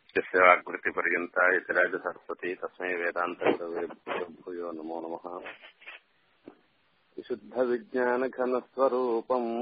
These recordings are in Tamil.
यस्य वाग्वृत्तिपर्यन्ता इति राजसरस्वती तस्मै वेदान्तगुरवे भूयो नमो नमः विशुद्धविज्ञानघनस्वरूपम्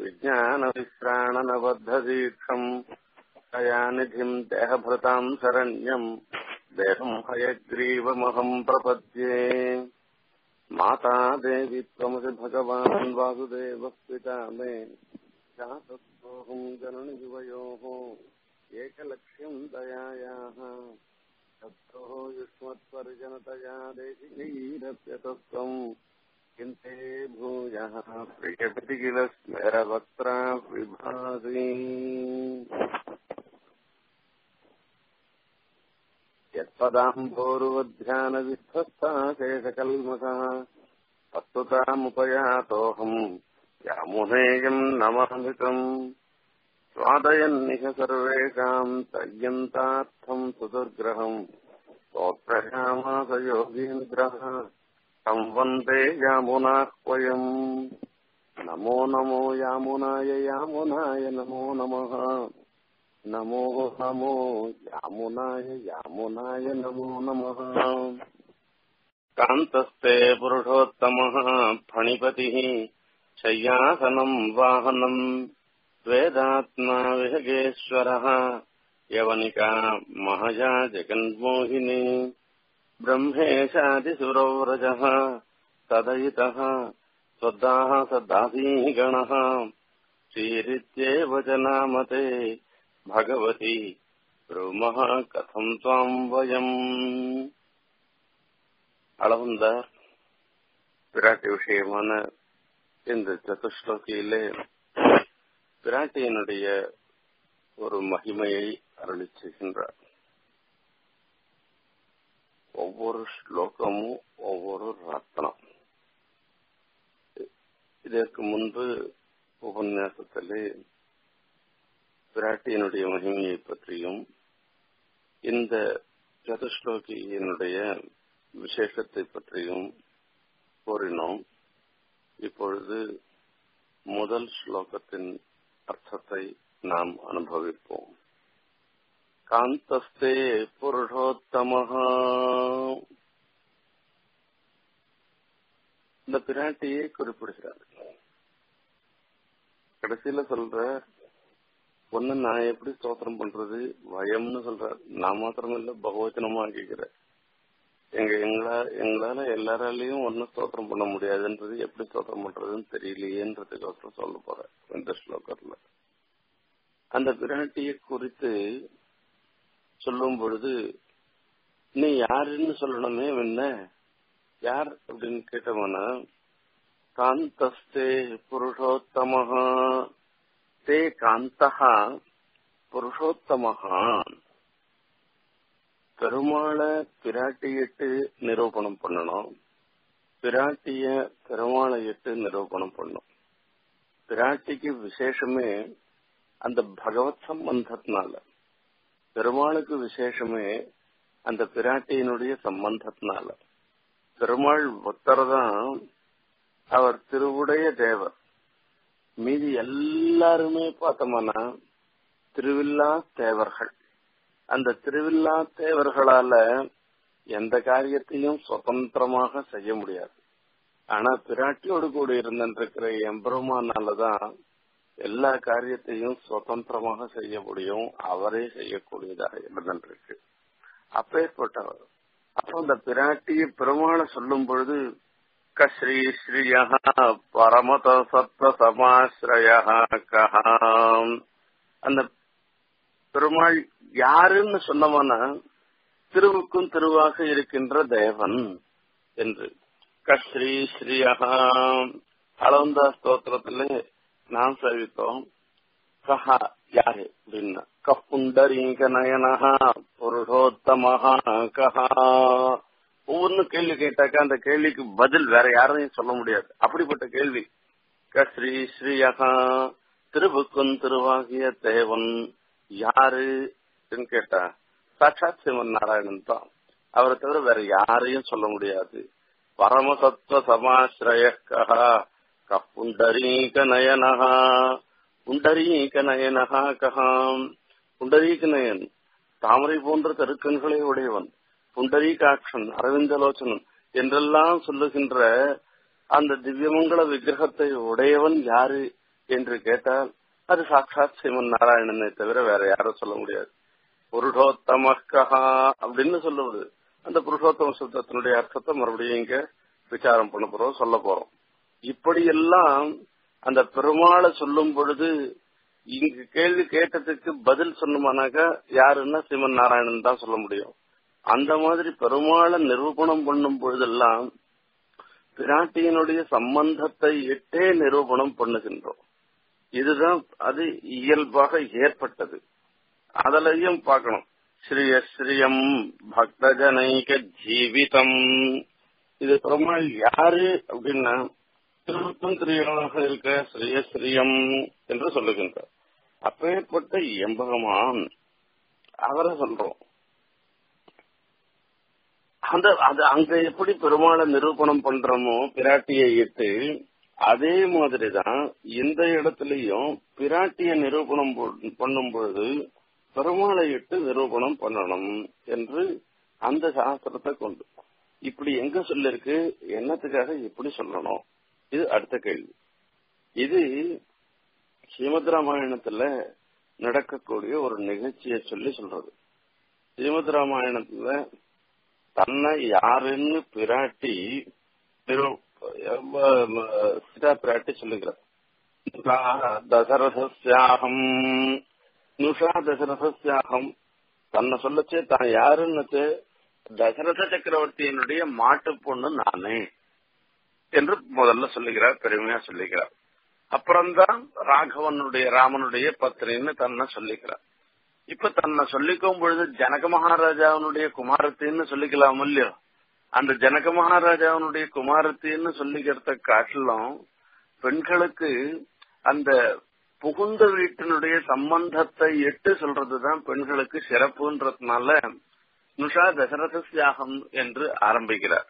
विज्ञानविश्राणनबद्धदीक्षम् दयानिधिम् देहभृताम् शरण्यम् देहम् हयग्रीवमहम् प्रपद्ये माता देवी त्वमसि भगवान् वासुदेवः पिता मे जातस्वोऽहम् जननियुवयोः एकलक्ष्यम् दयायाः तत्रोः युष्मत्परिजनतया देशिकैरप्यतत्वम् चिन्ते भूयः प्रियपति किल स्मेरवक्त्रा विभासि यत्पदाम्भोरुवध्यानविध्वस्ता शेषकल्मषः वस्तुतामुपयातोऽहम् यामुनेयम् नमहमितम् स्वादयन्निह सर्वेषाम् तय्यन्तार्थम् सुदुर्ग्रहम् स्तोत्रयामास योगीन्द्रः तं वन्दे यामुनाह्वयम् नमो नमो यामुनाय यामुनाय नमो नमः नमो नमो यामुनाय यामुनाय नमो नमः कान्तस्ते पुरुषोत्तमः फणिपतिः शय्यासनम् वाहनम् वेदात्मा विहगेश्वरः यवनिका महजा जगन्मोहिनी ब्रह्मेशादिसुरौरजः तदयितः स्वदाः सदासीगणः श्रीरित्येव च नामते भगवती ब्रूमः कथम् त्वाम् वयम् அளவந்த பிராட்டி விஷயமான இந்த சதுஸ்லோகியிலே பிராட்டியினுடைய ஒரு மகிமையை அருளி செய்கின்றார் ஒவ்வொரு ஸ்லோகமும் ஒவ்வொரு ரத்னம் இதற்கு முன்பு உபன்யாசத்திலே பிராட்டியினுடைய மகிமையை பற்றியும் இந்த சதுஸ்லோகியினுடைய விசேஷத்தை பற்றியும் கூறினோம் இப்பொழுது முதல் ஸ்லோகத்தின் அர்த்தத்தை நாம் அனுபவிப்போம் காந்தஸ்தே புருஷோத்தமஹா இந்த பிராட்டியை குறிப்பிடுகிறார் கடைசியில சொல்ற ஒண்ணு நான் எப்படி ஸ்தோத்திரம் பண்றது வயம்னு சொல்ற நான் மாத்திரம் இல்ல பகவச்சனமா ஆக்கிக்கிறேன் எங்க எங்களா எங்களால எல்லாராலையும் ஒன்னும் ஸ்தோத்திரம் பண்ண முடியாதுன்றது எப்படி ஸ்தோத்திரம் பண்றதுன்னு தெரியலையேன்றதுக்கோசரம் சொல்ல போறேன் இந்த ஸ்லோகத்துல அந்த பிராட்டியை குறித்து சொல்லும் பொழுது நீ யாருன்னு சொல்லணுமே என்ன யார் அப்படின்னு கேட்டவனா காந்தஸ்தே புருஷோத்தமஹா தே காந்தஹா புருஷோத்தமஹா பெருமாளை பிராட்டியிட்டு நிரூபணம் பண்ணணும் பிராட்டிய பெருமாளை இட்டு நிரூபணம் பண்ணும் பிராட்டிக்கு விசேஷமே அந்த பகவத் சம்பந்தத்தினால பெருமாளுக்கு விசேஷமே அந்த பிராட்டியினுடைய சம்பந்தத்தினால பெருமாள் ஒருத்தர் தான் அவர் திருவுடைய தேவர் மீதி எல்லாருமே பார்த்தோம்னா திருவில்லா தேவர்கள் அந்த திருவில்லா தேவர்களால எந்த காரியத்தையும் சுதந்திரமாக செய்ய முடியாது ஆனா பிராட்டியோடு கூட இருந்திருக்கிற எம்பெருமானாலதான் எல்லா காரியத்தையும் சுதந்திரமாக செய்ய முடியும் அவரே செய்யக்கூடியதாக இருந்திருக்கு அப்பேற்பட்டவர் அப்போ அந்த பிராட்டியை பெருமாளை சொல்லும் பொழுது கஸ்ரீ ஸ்ரீயா பரமத சத்வ சமாஸ்ரய கஹாம் அந்த பெருமாள் யாருன்னு சொன்னவனா திருவுக்கும் திருவாக இருக்கின்ற தேவன் என்று கஸ்ரீ ஸ்ரீயா அளவந்தா ஸ்தோத்திரத்துல நாம் சேவித்தோம் கஹா யாரு அப்படின்னா கப்புண்டரீக நயனஹா புருஷோத்தமஹா கஹா ஒவ்வொன்னு கேள்வி கேட்டாக்கா அந்த கேள்விக்கு பதில் வேற யாரையும் சொல்ல முடியாது அப்படிப்பட்ட கேள்வி கஸ்ரீ ஸ்ரீயகா திருவுக்கும் திருவாகிய தேவன் யாரு கேட்டா சாட்சாத் சிவன் நாராயணன் தான் அவரை தவிர வேற யாரையும் சொல்ல முடியாது பரமசத்வ சமாசிரயக்கா கப்புண்டரீக நயனஹா புண்டரீக நயனஹா கஹாம் புண்டரீக நயன் தாமரை போன்ற கருக்கண்களை உடையவன் புண்டரீகாட்சன் அரவிந்தலோச்சனன் என்றெல்லாம் சொல்லுகின்ற அந்த திவ்யமங்கல விக்கிரகத்தை உடையவன் யாரு என்று கேட்டால் அது சாட்சாத் ஸ்ரீமன் நாராயணனை தவிர வேற யாரும் சொல்ல முடியாது புருஷோத்தமக்கஹா அப்படின்னு சொல்லுவது அந்த புருஷோத்தம சப்தத்தினுடைய அர்த்தத்தை மறுபடியும் இங்க விசாரம் பண்ண போறோம் சொல்ல போறோம் இப்படியெல்லாம் அந்த பெருமாளை சொல்லும் பொழுது இங்கு கேள்வி கேட்டதுக்கு பதில் சொன்னோம்னாக்கா யாருன்னா சிவன் நாராயணன் தான் சொல்ல முடியும் அந்த மாதிரி பெருமாளை நிரூபணம் பண்ணும் பொழுதெல்லாம் பிராட்டியினுடைய சம்பந்தத்தை இட்டே நிரூபணம் பண்ணுகின்றோம் இதுதான் அது இயல்பாக ஏற்பட்டது அதிலையும் பார்க்கணும் ஸ்ரீய ஸ்ரீயம் பக்தஜனைக ஜீவிதம் இது பெருமாள் யாரு அப்படின்னா திருத்தம் திரியனாக இருக்க ஸ்ரீயஸ்ரீயம் என்று சொல்லுகின்றார் அப்பேற்பட்ட எம்பகமான் அவரை சொல்றோம் அந்த அது அங்க எப்படி பெருமாளை நிரூபணம் பண்றோமோ பிராட்டியை இட்டு அதே மாதிரிதான் இந்த இடத்துலயும் பிராட்டிய நிரூபணம் பண்ணும் பொழுது பெருமாளை இட்டு நிரூபணம் பண்ணணும் என்று அந்த சாஸ்திரத்தை கொண்டு இப்படி எங்க சொல்லிருக்கு என்னத்துக்காக எப்படி சொல்லணும் இது அடுத்த கேள்வி இது ஸ்ரீமத் ராமாயணத்துல நடக்கக்கூடிய ஒரு நிகழ்ச்சியை சொல்லி சொல்றது ஸ்ரீமத் ராமாயணத்துல தன்னை யாருன்னு பிராட்டி சீதா பிராட்டி சொல்லுகிறார் தசரசாகம் நுஷா தசரசாகம் தன்னை சொல்லச்சே தான் யாருன்னு தசரத சக்கரவர்த்தியினுடைய மாட்டு பொண்ணு நானே என்று முதல்ல சொல்லுகிறார் பெருமையா சொல்லுகிறார் அப்புறம்தான் ராகவனுடைய ராமனுடைய பத்னின்னு தன்னை சொல்லிக்கிறார் இப்ப தன்னை சொல்லிக்கும் பொழுது ஜனக மகாராஜாவினுடைய குமாரத்தின்னு சொல்லிக்கலாம் இல்லையோ அந்த ஜனக மகாராஜாவினுடைய குமாரத்தின்னு சொல்லிக்கிறத காட்டிலும் பெண்களுக்கு அந்த புகுந்த வீட்டினுடைய சம்பந்தத்தை எட்டு சொல்றதுதான் பெண்களுக்கு சிறப்புன்றதுனால நுஷா தசரத தியாகம் என்று ஆரம்பிக்கிறார்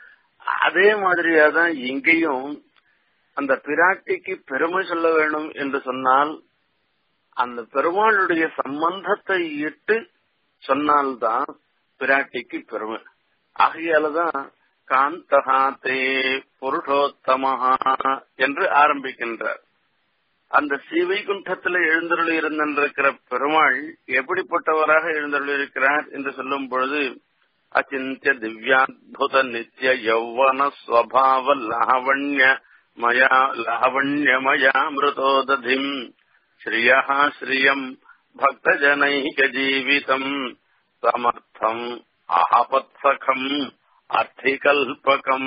அதே மாதிரியாதான் இங்கேயும் அந்த பிராட்டிக்கு பெருமை சொல்ல வேணும் என்று சொன்னால் அந்த பெருமாளுடைய சம்பந்தத்தை இட்டு சொன்னால்தான் பிராட்டிக்கு பெருமை ஆகையாலதான் காந்தகா தே புருஷோத்தமஹா என்று ஆரம்பிக்கின்றார் அந்த சீவைகுண்டத்தில் எழுந்தருளி இருந்திருக்கிற பெருமாள் எப்படிப்பட்டவராக எழுந்தருளி இருக்கிறார் என்று சொல்லும் பொழுது அச்சிந்திய திவ்யாத்புத நித்திய யௌவன ஸ்வபாவ லாவண்ய மயா லாவண்யமயா மிருதோததிம் ஸ்ரீயா ஸ்ரீயம் பக்தஜனைக ஜீவிதம் சமர்த்தம் ஆபத்சகம் அர்த்திகல்பகம்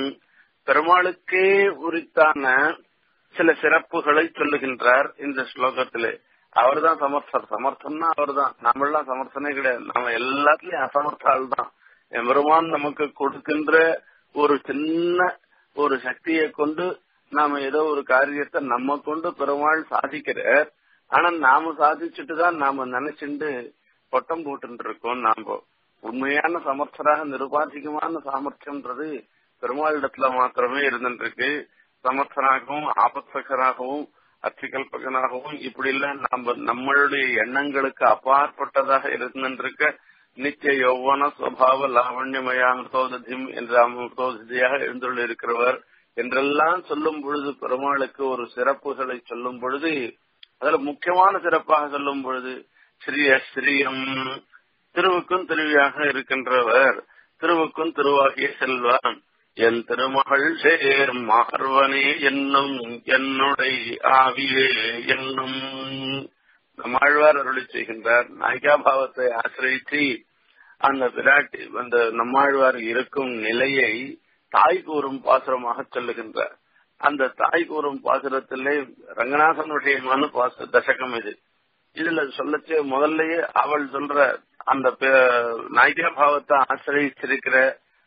பெருமாளுக்கே உரித்தான சில சிறப்புகளை சொல்லுகின்றார் இந்த ஸ்லோகத்திலே அவர்தான் சமர்த்தர் சமர்த்தம்னா அவர்தான் நம்மளாம் சமர்த்தனே கிடையாது நாம எல்லாத்துலயும் அசமர்த்தால் தான் பெருமான் நமக்கு கொடுக்கின்ற ஒரு சின்ன ஒரு சக்தியை கொண்டு நாம ஏதோ ஒரு காரியத்தை நம்ம கொண்டு பெருமாள் சாதிக்கிறார் ஆனா நாம சாதிச்சுட்டு தான் நாம நினைச்சுண்டு பொட்டம் போட்டு இருக்கோம் நாம உண்மையான சமர்த்தராக நிருபாதிகமான சாமர்த்தியம்ன்றது பெருமாளிடத்துல மாத்திரமே இருந்துருக்கு சமர்த்தனாகவும் ஆபத்சகராகவும் அர்த்திகல்பகனாகவும் இப்படி இல்ல நம்ம நம்மளுடைய எண்ணங்களுக்கு அப்பாற்பட்டதாக இருந்திருக்க நித்திய யௌவன சுவாவ லாவண்யமயா அமிர்தோததிம் என்ற அமிர்தோததியாக எழுந்துள்ள இருக்கிறவர் என்றெல்லாம் சொல்லும் பொழுது பெருமாளுக்கு ஒரு சிறப்புகளை சொல்லும் பொழுது அதுல முக்கியமான சிறப்பாக சொல்லும் பொழுது ஸ்ரீய ஸ்ரீயம் திருவுக்கும் திருவியாக இருக்கின்றவர் திருவுக்கும் திருவாகிய செல்வம் என் திருமகள் சேர் மார்வனே என்னும் என்னுடைய ஆவியே என்னும் நம்மாழ்வார் அருளி செய்கின்றார் நாயிகா பாவத்தை ஆசிரியித்து அந்த பிராட்டி அந்த நம்மாழ்வார் இருக்கும் நிலையை தாய் கூறும் பாசுரமாக சொல்லுகின்றார் அந்த தாய் கூறும் பாசுரத்திலே ரங்கநாதனுடைய மனு பாச தசகம் இது இதுல சொல்லச்சு முதல்லயே அவள் சொல்ற அந்த நாயிகா பாவத்தை ஆசிரியிச்சிருக்கிற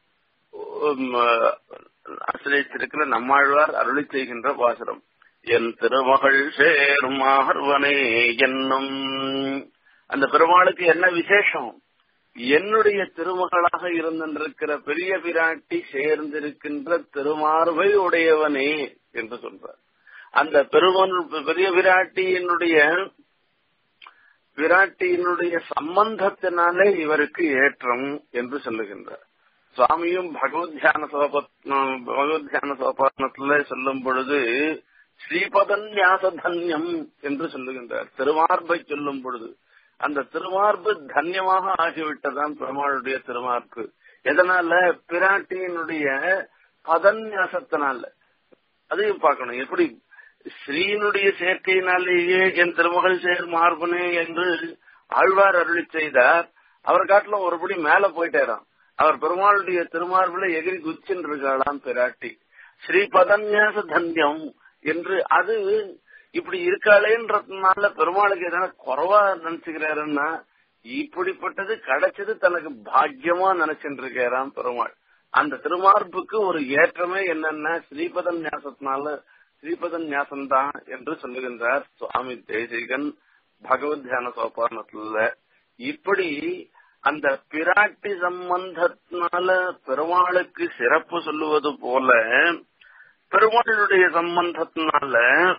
ஆசிரியத்திருக்கிற நம்மாழ்வார் அருளி செய்கின்ற பாசுரம் என் திருமகள் சேர் மார்வனே என்னும் அந்த பெருமாளுக்கு என்ன விசேஷம் என்னுடைய திருமகளாக இருந்திருக்கிற பெரிய பிராட்டி சேர்ந்திருக்கின்ற திருமார்பை உடையவனே என்று சொல்றார் அந்த பெருமன் பெரிய பிராட்டியினுடைய பிராட்டியினுடைய சம்பந்தத்தினாலே இவருக்கு ஏற்றம் என்று சொல்லுகின்றார் சுவாமியும் பகவத் தியான சோபத்னம் பகவத் தியான சோபானத்துல சொல்லும் பொழுது ஸ்ரீபதன்யாச தன்யம் என்று சொல்லுகின்றார் திருமார்பை சொல்லும் பொழுது அந்த திருமார்பு தன்யமாக ஆகிவிட்டதான் பெருமாளுடைய திருமார்பு எதனால பிராட்டியினுடைய பதன்யாசத்தினால அதையும் பார்க்கணும் எப்படி ஸ்ரீனுடைய சேர்க்கையினாலேயே என் திருமகள் சேர் மார்பனே என்று ஆழ்வார் அருளி செய்தார் அவர் காட்டிலும் ஒருபடி மேல போயிட்டாராம் அவர் பெருமாளுடைய திருமார்புல எகிரி குச்சின்னு இருக்காளாம் பிராட்டி ஸ்ரீ பதன்யாச தன்யம் என்று அது இப்படி இருக்காளேன்றதுனால பெருமாளுக்கு எதனா குறவா நினைச்சுக்கிறாருன்னா இப்படிப்பட்டது கிடைச்சது தனக்கு பாக்கியமா நினைச்சுட்டு இருக்காராம் பெருமாள் அந்த திருமார்புக்கு ஒரு ஏற்றமே என்னன்னா ஸ்ரீபதன் ஞாசத்தினால ஸ்ரீபதன் ஞாசம் தான் என்று சொல்லுகின்றார் சுவாமி தேசிகன் பகவத் தியான சோபானத்துல இப்படி அந்த பிராட்டி சம்பந்தத்தினால பெருமாளுக்கு சிறப்பு சொல்லுவது போல பெருமாளுடைய சம்பந்தத்தினால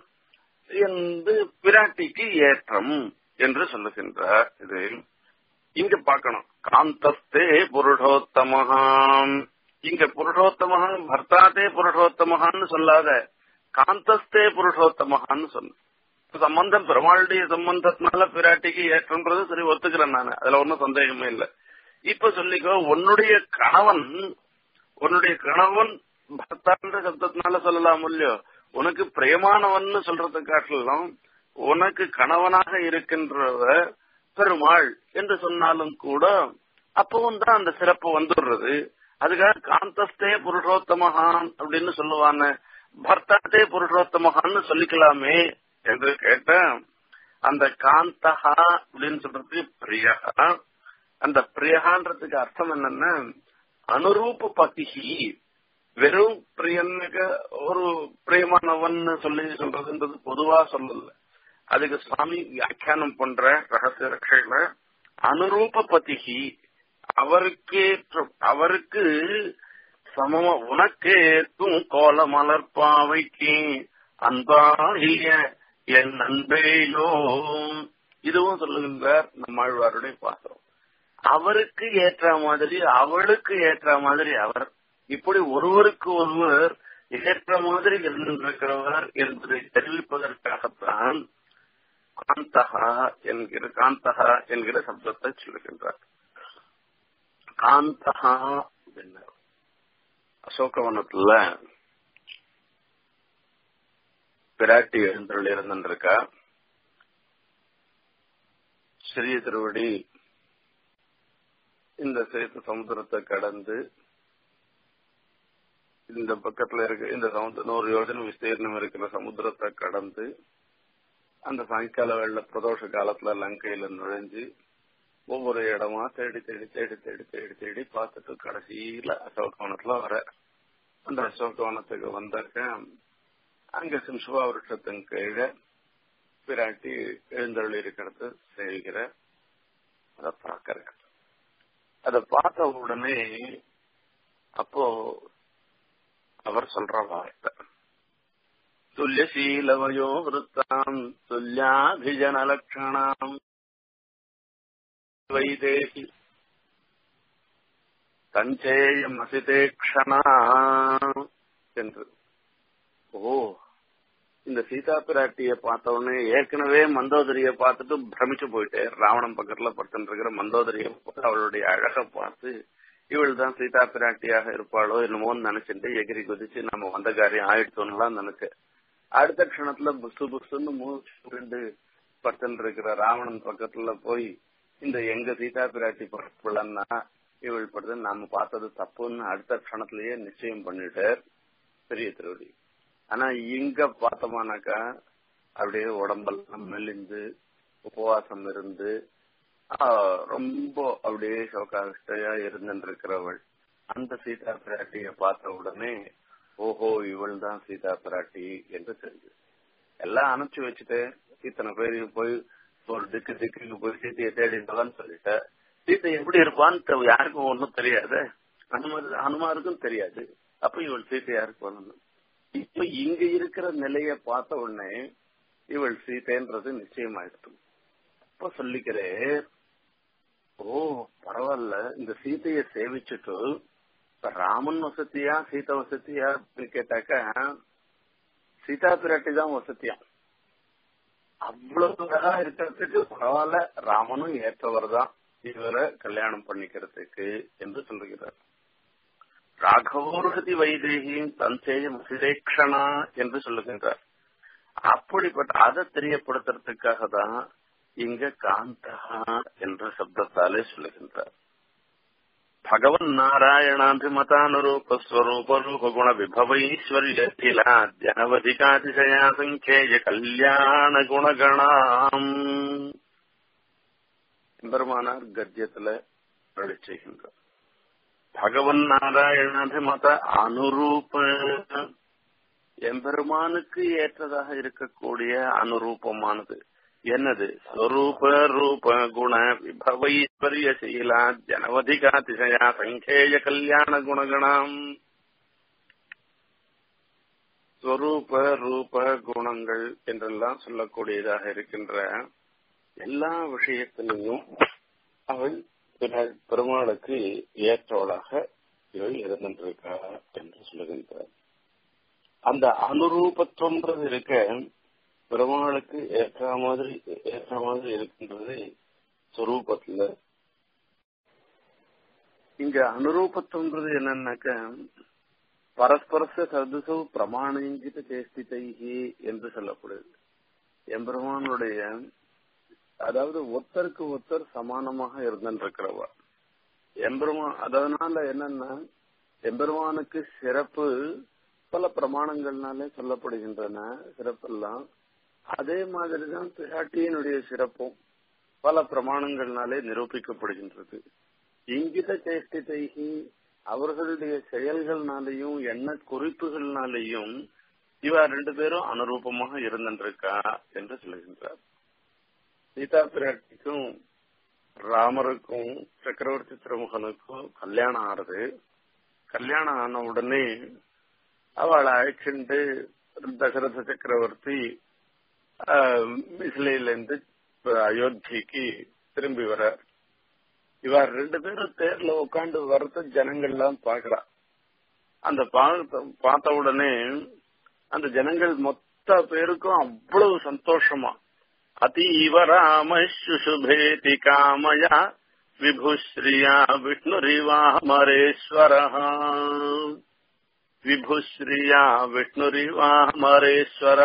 என்று பிராட்டிக்கு ஏற்றம் என்று சொல்லுகின்றார் இது இங்க பார்க்கணும் காந்தஸ்தே புருஷோத்தமஹாம் இங்க புருஷோத்தமஹான் பர்த்தாதே புருஷோத்தமஹான்னு சொல்லாத காந்தஸ்தே புருஷோத்தமஹான்னு சொல்லு சம்பந்தம் பெருமாளுடைய சம்பந்தத்தினால பிராட்டிக்கு ஏற்றம்ன்றது சரி ஒத்துக்கிறேன் நான் அதுல ஒன்னும் சந்தேகமே இல்லை இப்ப சொல்லிக்கோ உன்னுடைய கணவன் உன்னுடைய கணவன் பர்த்தான்ற சப்தத்தினால சொல்லலாம் இல்லையோ உனக்கு பிரேமானவன் சொல்றது காட்டிலும் உனக்கு கணவனாக இருக்கின்றவர் பெருமாள் என்று சொன்னாலும் கூட அப்பவும் தான் அந்த சிறப்பு வந்துடுறது அதுக்காக காந்தஸ்தே புருஷோத்தமகான் அப்படின்னு சொல்லுவான பர்த்தாத்தே புருஷோத்தமகான்னு சொல்லிக்கலாமே என்று கேட்ட அந்த காந்தஹா அப்படின்னு சொல்றதுக்கு பிரியா அந்த பிரியகான்றதுக்கு அர்த்தம் என்னன்னா அனுரூப பதிகி வெறும் பிரியனுக்கு ஒரு பிரியமானவன் சொல்லி சொல்றதுன்றது பொதுவா சொல்லல அதுக்கு சுவாமி வியாக்கியானம் பண்ற ரகசிய ரட்சையில அனுரூப பதிகி அவருக்கு அவருக்கு சமம உனக்கேத்தும் கோல மலர்பாவைக்கு அன்பாகிய என் அன்பேயோ இதுவும் சொல்லுகின்றார் நம்மாழ்வாருடைய பாத்திரம் அவருக்கு ஏற்ற மாதிரி அவளுக்கு ஏற்ற மாதிரி அவர் இப்படி ஒருவருக்கு ஒருவர் ஏற்ற மாதிரி இருந்திருக்கிறவர் என்பதை தெரிவிப்பதற்காகத்தான் காந்தகா என்கிற காந்தகா என்கிற சப்தத்தை சொல்லுகின்றார் காந்தகா அப்படின்னார் அசோகவனத்துல பிராட்டி எழுந்தருள் இருந்திருக்கா சிறிய திருவடி இந்த சேத்து சமுத்திரத்தை கடந்து இந்த பக்கத்துல இருக்க இந்த சமுத்திரம் நூறு யோஜனை விஸ்தீர்ணம் இருக்கிற சமுத்திரத்தை கடந்து அந்த சாயங்கால வேள பிரதோஷ காலத்துல லங்கையில நுழைஞ்சு ஒவ்வொரு இடமா தேடி தேடி தேடி தேடி தேடி தேடி பார்த்துட்டு கடைசியில அசோகவனத்துல வர அந்த அசோகவனத்துக்கு வந்தாக்க அங்க சிம்சுவா விருட்சத்தின் கீழே பிராட்டி எழுந்தருள் இருக்கிறது சேவிக்கிற அதை பார்க்கற அதை பார்த்த உடனே அப்போ அவர் சொல்ற வார்த்தை துல்லியசீலவயோ விருத்தாம் துல்யாபிஜனலக்ஷணாம் வைதேகி தஞ்சேயம் அசிதேக்ஷணா என்று ஓ இந்த சீதா பிராட்டிய பார்த்த உடனே ஏற்கனவே மந்தோதரிய பார்த்துட்டு பிரமிச்சு போயிட்டேன் ராவணம் பக்கத்துல படுத்துட்டு இருக்கிற மந்தோதரிய அவளுடைய அழக பார்த்து இவள் தான் சீதா பிராட்டியாக இருப்பாளோ என்னமோன்னு நினைச்சிட்டு எகிரி குதிச்சு நம்ம வந்த காரியம் ஆயிடுச்சோன்னுலாம் நினைச்சேன் அடுத்த க்ஷணத்துல புசு புசுன்னு மூச்சு ரெண்டு படுத்துட்டு இருக்கிற ராவணன் பக்கத்துல போய் இந்த எங்க சீதா பிராட்டி பிள்ளைன்னா இவள் படுத்து நாம பார்த்தது தப்புன்னு அடுத்த க்ஷணத்திலேயே நிச்சயம் பண்ணிட்டார் பெரிய திருவடி ஆனா இங்க பார்த்தோமானாக்கா அப்படியே உடம்பெல்லாம் மெலிந்து உபவாசம் இருந்து ரொம்ப அப்படியே சோகாஷ்டையா இருந்துருக்கிறவள் அந்த சீதா பிராட்டிய பார்த்த உடனே ஓஹோ இவள் தான் சீதா பிராட்டி என்று தெரிஞ்சு எல்லாம் அனுப்பிச்சு வச்சுட்டு இத்தனை பேருக்கு போய் ஒரு திக்கு திக்குக்கு போய் சீத்தையை தேடிந்தவன்னு சொல்லிட்ட சீத்தை எப்படி இருப்பான்னு யாருக்கும் ஒன்றும் தெரியாது ஹனுமார் ஹனுமாருக்கும் தெரியாது அப்ப இவள் சீத்தை யாருக்கு வரணும் இப்ப இங்க இருக்கிற நிலைய பார்த்த உடனே இவள் சீதைன்றது நிச்சயமாயிடுச்சு அப்ப சொல்லிக்கிறே ஓ பரவாயில்ல இந்த சீதைய சேவிச்சுட்டு இப்ப ராமன் வசதியா சீதா வசதியா அப்படின்னு கேட்டாக்க சீதா பிராட்டி தான் வசதியா அவ்வளவு அழகா இருக்கிறதுக்கு பரவாயில்ல ராமனும் ஏற்றவர் தான் இவரை கல்யாணம் பண்ணிக்கிறதுக்கு என்று சொல்லுகிறார் ராகவோர்கதி வைதேகியும் தஞ்சேயம் சிரேக்ஷனா என்று சொல்லுகின்றார் அப்படிப்பட்ட அதை தெரியப்படுத்துறதுக்காக தான் இங்க காந்தகா என்ற சப்தத்தாலே சொல்லுகின்றார் பகவன் நாராயணாபிமதானுரூப ஸ்வரூப ரூப குண விபவைஸ்வர்யா ஜனவதிகாதிசயா சங்கேய கல்யாண குணகணாம் பெருமானார் கத்தியத்துல அருளி செய்கின்றார் பகவன் நாராயணாபிமத அனுரூப எம்பெருமானுக்கு ஏற்றதாக இருக்கக்கூடிய அனுரூபமானது என்னது ஸ்வரூப ரூப குண விபவைஸ்வரிய சீலா ஜனவதிகாதிசயா சங்கேய கல்யாண குணகணம் ஸ்வரூப ரூப குணங்கள் என்றெல்லாம் சொல்லக்கூடியதாக இருக்கின்ற எல்லா விஷயத்திலையும் அவள் பெருமாளுக்கு ஏற்றவளாக இவள் இருந்திருக்கா என்று சொல்லுகின்றார் அந்த அனுரூபத்துவன்றது இருக்க பெருமாளுக்கு ஏற்ற மாதிரி ஏற்ற மாதிரி இருக்கின்றது சொரூபத்துல இங்க அனுரூபத்துவன்றது என்னன்னாக்க பரஸ்பரச சதுசு பிரமாணங்கித சேஷ்டிதைகி என்று சொல்லப்படுது எம்பெருமானுடைய அதாவது ஒத்தருக்கு ஒத்தர் சமானமாக இருந்திருக்கிறவா எம்பெருமான் அதனால என்னன்னா எம்பெருமானுக்கு சிறப்பு பல பிரமாணங்கள்னாலே சொல்லப்படுகின்றன சிறப்பெல்லாம் அதே மாதிரிதான் பிராட்டியினுடைய சிறப்பும் பல பிரமாணங்கள்னாலே நிரூபிக்கப்படுகின்றது இங்கித சேஷ்டிதைகி அவர்களுடைய செயல்கள்னாலையும் எண்ண குறிப்புகள்னாலையும் இவ ரெண்டு பேரும் அனுரூபமாக இருந்திருக்கா என்று சொல்லுகின்றார் சீதா பிராட்டிக்கும் ராமருக்கும் சக்கரவர்த்தி திருமுகனுக்கும் கல்யாணம் ஆறுது கல்யாணம் ஆன உடனே அவளை அழைச்சிட்டு தசரத சக்கரவர்த்தி மிசிலையிலிருந்து அயோத்திக்கு திரும்பி வர இவர் ரெண்டு பேரும் தேர்ல உட்காந்து வரத ஜனங்கள்லாம் பாக்குறா அந்த பார்த்த உடனே அந்த ஜனங்கள் மொத்த பேருக்கும் அவ்வளவு சந்தோஷமா அதீவ ராம சுசுபேதி காமயா விபுஸ்ரீயா விஷ்ணுரிவாமரேஸ்வர விபுஸ்ரீயா விஷ்ணுரிவாமரேஸ்வர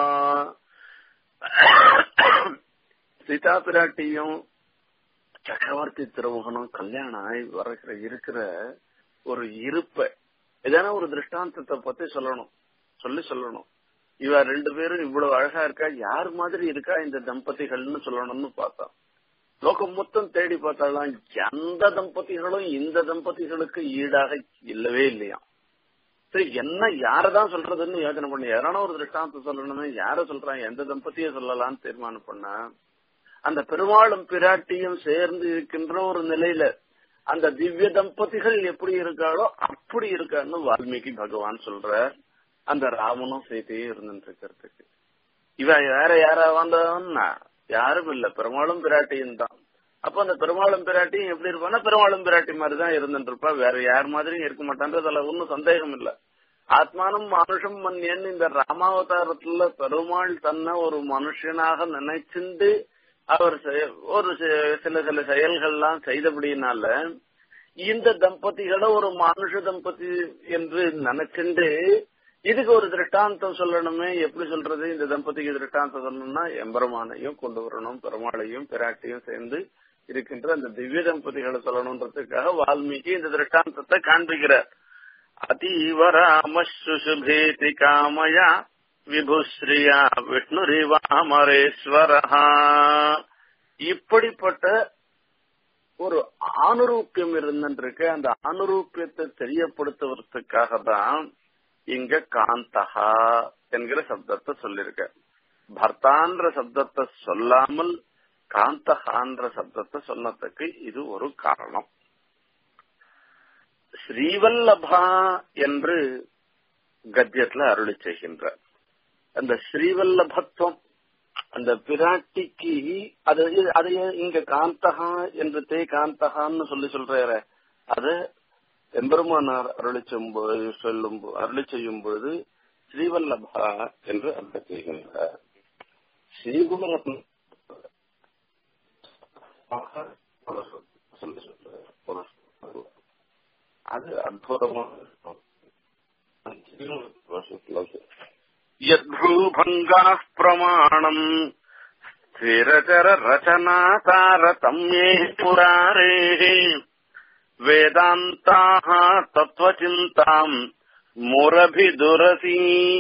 சீதா பிராட்டியும் சக்கரவர்த்தி திருமுகனும் கல்யாணம் ஆகி வர இருக்கிற ஒரு இருப்ப ஏதான ஒரு திருஷ்டாந்தத்தை பத்தி சொல்லணும் சொல்லி சொல்லணும் இவ ரெண்டு பேரும் இவ்வளவு அழகா இருக்கா யார் மாதிரி இருக்கா இந்த தம்பதிகள்னு சொல்லணும்னு பார்த்தா லோகம் மொத்தம் தேடி பார்த்தாலாம் எந்த தம்பதிகளும் இந்த தம்பதிகளுக்கு ஈடாக இல்லவே இல்லையா சரி என்ன யாரதான் சொல்றதுன்னு யோசனை பண்ணி யாரான ஒரு திருஷ்டாந்தம் சொல்லணும்னு யார சொல்றான் எந்த தம்பதியை சொல்லலாம்னு தீர்மானம் பண்ண அந்த பெருமாளும் பிராட்டியும் சேர்ந்து இருக்கின்ற ஒரு நிலையில அந்த திவ்ய தம்பதிகள் எப்படி இருக்காளோ அப்படி இருக்கான்னு வால்மீகி பகவான் சொல்ற அந்த ராமனும் சீதையும் இருந்துட்டு இருக்கிறதுக்கு இவ வேற யாரா வந்தவன்னா யாரும் இல்ல பெருமாளும் பிராட்டியும் தான் அப்ப அந்த பெருமாளும் பிராட்டியும் எப்படி இருப்பான்னா பெருமாளும் பிராட்டி மாதிரி தான் இருந்துட்டு இருப்பா வேற யார் மாதிரியும் இருக்க மாட்டான்றதுல ஒன்னும் சந்தேகம் இல்ல ஆத்மானம் மனுஷம் மன்யன் இந்த ராமாவதாரத்துல பெருமாள் தன்னை ஒரு மனுஷனாக நினைச்சுண்டு அவர் ஒரு சில சில செயல்கள்லாம் செய்தபடினால இந்த தம்பதிகளை ஒரு மனுஷ தம்பதி என்று நினைச்சுண்டு இதுக்கு ஒரு திருஷ்டாந்தம் சொல்லணுமே எப்படி சொல்றது இந்த தம்பதிக்கு திருஷ்டாந்தம் சொல்லணும்னா எம்பெருமானையும் கொண்டு வரணும் பெருமாளையும் பிராட்டியும் சேர்ந்து இருக்கின்ற அந்த திவ்ய தம்பதிகளை சொல்லணும்ன்றதுக்காக வால்மீகி இந்த திருஷ்டாந்தத்தை காண்பிக்கிறார் அதீவ ராம சுசுபேதி காமயா விபுஸ்ரீயா விஷ்ணுரிவாமரேஸ்வரஹா இப்படிப்பட்ட ஒரு ஆணுரூப்பியம் இருந்துருக்கு அந்த ஆணுரூப்பியத்தை தெரியப்படுத்துவதற்காக தான் இங்க காந்தகா என்கிற சப்தத்தை சொல்லிருக்க பர்தான்ற சப்தத்தை சொல்லாமல் காந்தகான்ற சப்தத்தை சொன்னதுக்கு இது ஒரு காரணம் ஸ்ரீவல்லபா என்று கத்தியத்துல அருளி செய்கின்றார் அந்த ஸ்ரீவல்லபத்துவம் அந்த பிராட்டிக்கு அது அது இங்க காந்தகா என்று தே காந்தகான்னு சொல்லி சொல்றாரு அது எம்பெருமானார் அருளி சொல்லும் அருளி செய்யும் பொழுது ஸ்ரீவல்லபா என்று அர்த்தம் செய்கின்றார் ஸ்ரீகுமரத்ன சொல்லி சொல்றார் அது அற்புதமான यद्भ्रूभङ्गाः प्रमाणम् स्थिरचररचनातारतम्ये पुरारेः वेदान्ताः तत्त्वचिन्ताम् मुरभिदुरसी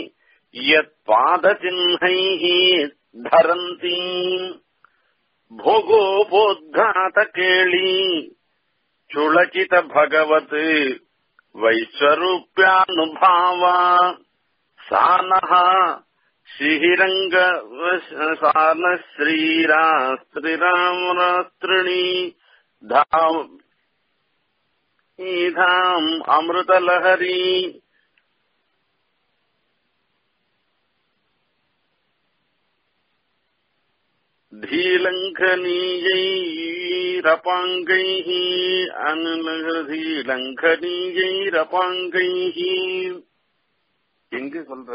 यत्पादचिह्नैः धरन्ती भोगोपोद्घातकेळी चुळचितभगवत् वैश्वरूप्यानुभावा सा नः श्रीरङ्ग सान श्रीरास्त्रिरामरास्त्रिणी धाम ईधाम् अमृतलहरी धीलङ्घनीयैरपाङ्गैः அனுலகதீலங்கனீயைரபாங்கைः எங்கு சொல்ற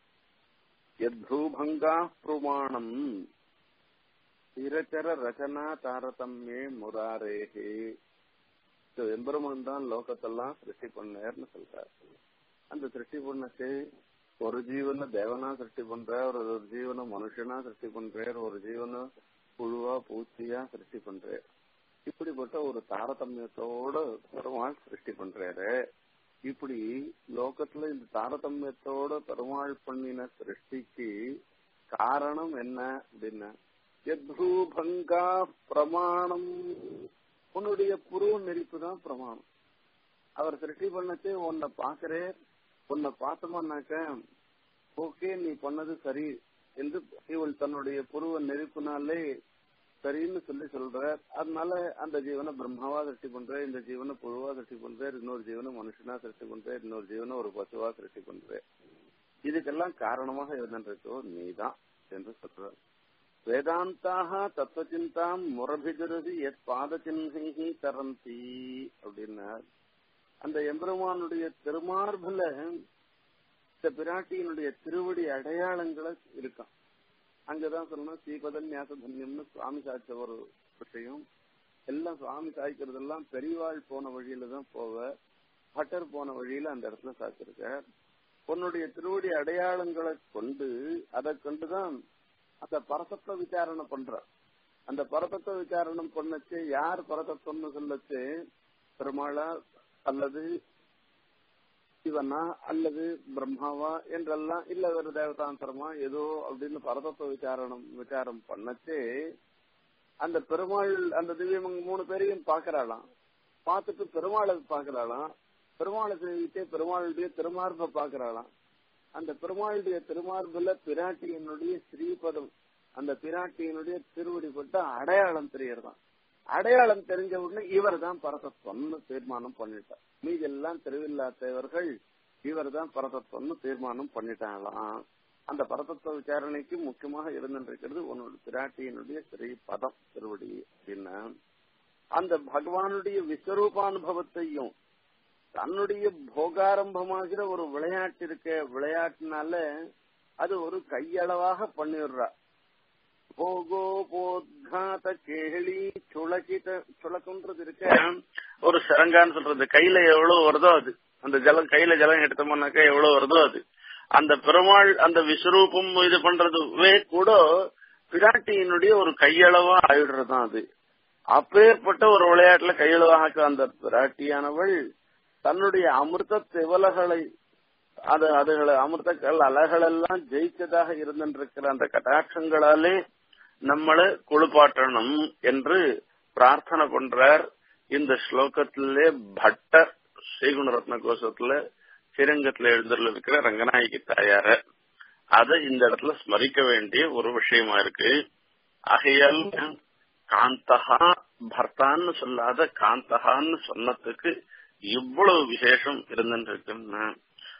யத்ரூபங்கா பிரமாணம் திரச்சர ரச்சனா தாரதம்யே முராரேகே எம்பெருமான் தான் லோகத்தெல்லாம் சிருஷ்டி பண்ணார்னு சொல்றார் அந்த சிருஷ்டி பண்ணச்சு ஒரு ஜீவனை தேவனா சிருஷ்டி பண்றார் ஒரு ஜீவனை மனுஷனா சிருஷ்டி பண்றார் ஒரு ஜீவனை புழுவா பூச்சியா சிருஷ்டி பண்றார் இப்படிப்பட்ட ஒரு தாரதமியத்தோட பெருமாள் சிருஷ்டி பண்றாரு இப்படி லோகத்துல இந்த தாரதமியத்தோட பெருமாள் பண்ணின சிருஷ்டிக்கு காரணம் என்ன அப்படின்னா எத்ரூபங்கா பிரமாணம் உன்னுடைய புருவ நெறிப்பு தான் பிரமாணம் அவர் சிருஷ்டி பண்ணச்சு உன்னை பாக்குறேன் உன்னை பார்த்தோம்னாக்க ஓகே நீ பண்ணது சரி என்று இவள் தன்னுடைய புருவ நெருப்புனாலே சரின்னு சொல்லி சொல்ற அதனால அந்த ஜீவனை பிரம்மாவா சிருஷ்டி பண்ற இந்த ஜீவனை புழுவா சிருஷ்டி பண்ற இன்னொரு ஜீவனை மனுஷனா சிருஷ்டி பண்ற இன்னொரு ஜீவனை ஒரு பசுவா சிருஷ்டி பண்ற இதுக்கெல்லாம் காரணமாக இருந்திருக்கோ நீதான் என்று சொல்ற வேதாந்தாக தத்துவச்சிந்தாம் முரபிதிருதி எத் பாத சின்ஹி தரந்தி அப்படின்னா அந்த எம்பெருமானுடைய திருமார்புல இந்த பிராட்டியினுடைய திருவடி அடையாளங்களை இருக்கான் அங்கதான் சொல்லணும் ஸ்ரீபதன் ஞாசதன்யம்னு சுவாமி சாய்ச்ச ஒரு விஷயம் எல்லாம் சுவாமி சாய்க்கிறது எல்லாம் பெரியவாள் போன வழியில தான் போவ பட்டர் போன வழியில அந்த இடத்துல சாய்ச்சிருக்க உன்னுடைய திருவடி அடையாளங்களை கொண்டு அதை கொண்டுதான் அந்த பரதத்துவ விசாரணை பண்ற அந்த பரதத்துவ விசாரணம் பண்ணச்சு யார் பரதத்துவம்னு சொல்லச்சு பெருமாளா அல்லது சிவனா அல்லது பிரம்மாவா என்றெல்லாம் இல்ல ஒரு தேவதாந்தரமா ஏதோ அப்படின்னு பரதத்துவ விசாரணம் விசாரம் பண்ணச்சே அந்த பெருமாள் அந்த திவ்யம் மூணு பேரையும் பாக்குறாளாம் பார்த்துட்டு பெருமாளை பாக்குறாளாம் பெருமாளை செய்யிட்டே பெருமாளுடைய திருமார்பை பாக்குறாளாம் அந்த பெருமாளுடைய திருமார்புல பிராட்டியினுடைய ஸ்ரீபதம் அந்த பிராட்டியினுடைய திருவடிப்பட்ட அடையாளம் தெரியறதாம் அடையாளம் தெரிஞ்ச உடனே இவர் தான் பரதத்துவம்னு தீர்மானம் பண்ணிட்டார் மீதெல்லாம் திருவில்லா தேவர்கள் இவர் தான் பரதத்துவம்னு தீர்மானம் பண்ணிட்டாங்களாம் அந்த பரதத்துவ விசாரணைக்கு முக்கியமாக இருந்திருக்கிறது உன்னோட பிராட்டியினுடைய ஸ்ரீ பதம் திருவடி அப்படின்னா அந்த பகவானுடைய விஸ்வரூபானுபவத்தையும் தன்னுடைய போகாரம்பமாகிற ஒரு விளையாட்டு இருக்க விளையாட்டுனால அது ஒரு கையளவாக பண்ணிடுறா போகோ போத்காத கேளி சுளக்கிட்ட சுளக்குன்றது இருக்க ஒரு சரங்கான்னு சொல்றது கையில எவ்வளவு வருதோ அது அந்த ஜலம் கையில ஜலம் எடுத்தோம்னாக்கா எவ்வளவு வருதோ அது அந்த பெருமாள் அந்த விஸ்வரூபம் இது பண்றதுவே கூட பிராட்டியினுடைய ஒரு கையளவா ஆயிடுறதுதான் அது அப்பேற்பட்ட ஒரு விளையாட்டுல கையளவாக அந்த பிராட்டியானவள் தன்னுடைய அமிர்த திவலகளை அது அதுகளை அமிர்தங்கள் அலைகளெல்லாம் ஜெயிச்சதாக இருந்திருக்கிற அந்த கட்டாட்சங்களாலே நம்மளை குளிப்பாட்டணும் என்று பிரார்த்தனை பண்றார் இந்த ஸ்லோகத்திலே பட்டர் ஸ்ரீகுணரத்ன கோஷத்துல ஸ்ரீரங்கத்துல எழுந்துள்ள இருக்கிற ரங்கநாயகி தாயார அதை இந்த இடத்துல ஸ்மரிக்க வேண்டிய ஒரு விஷயமா இருக்கு ஆகையால் காந்தகா பர்த்தான்னு சொல்லாத காந்தகான்னு சொன்னதுக்கு இவ்வளவு விசேஷம் இருந்துருக்குன்னா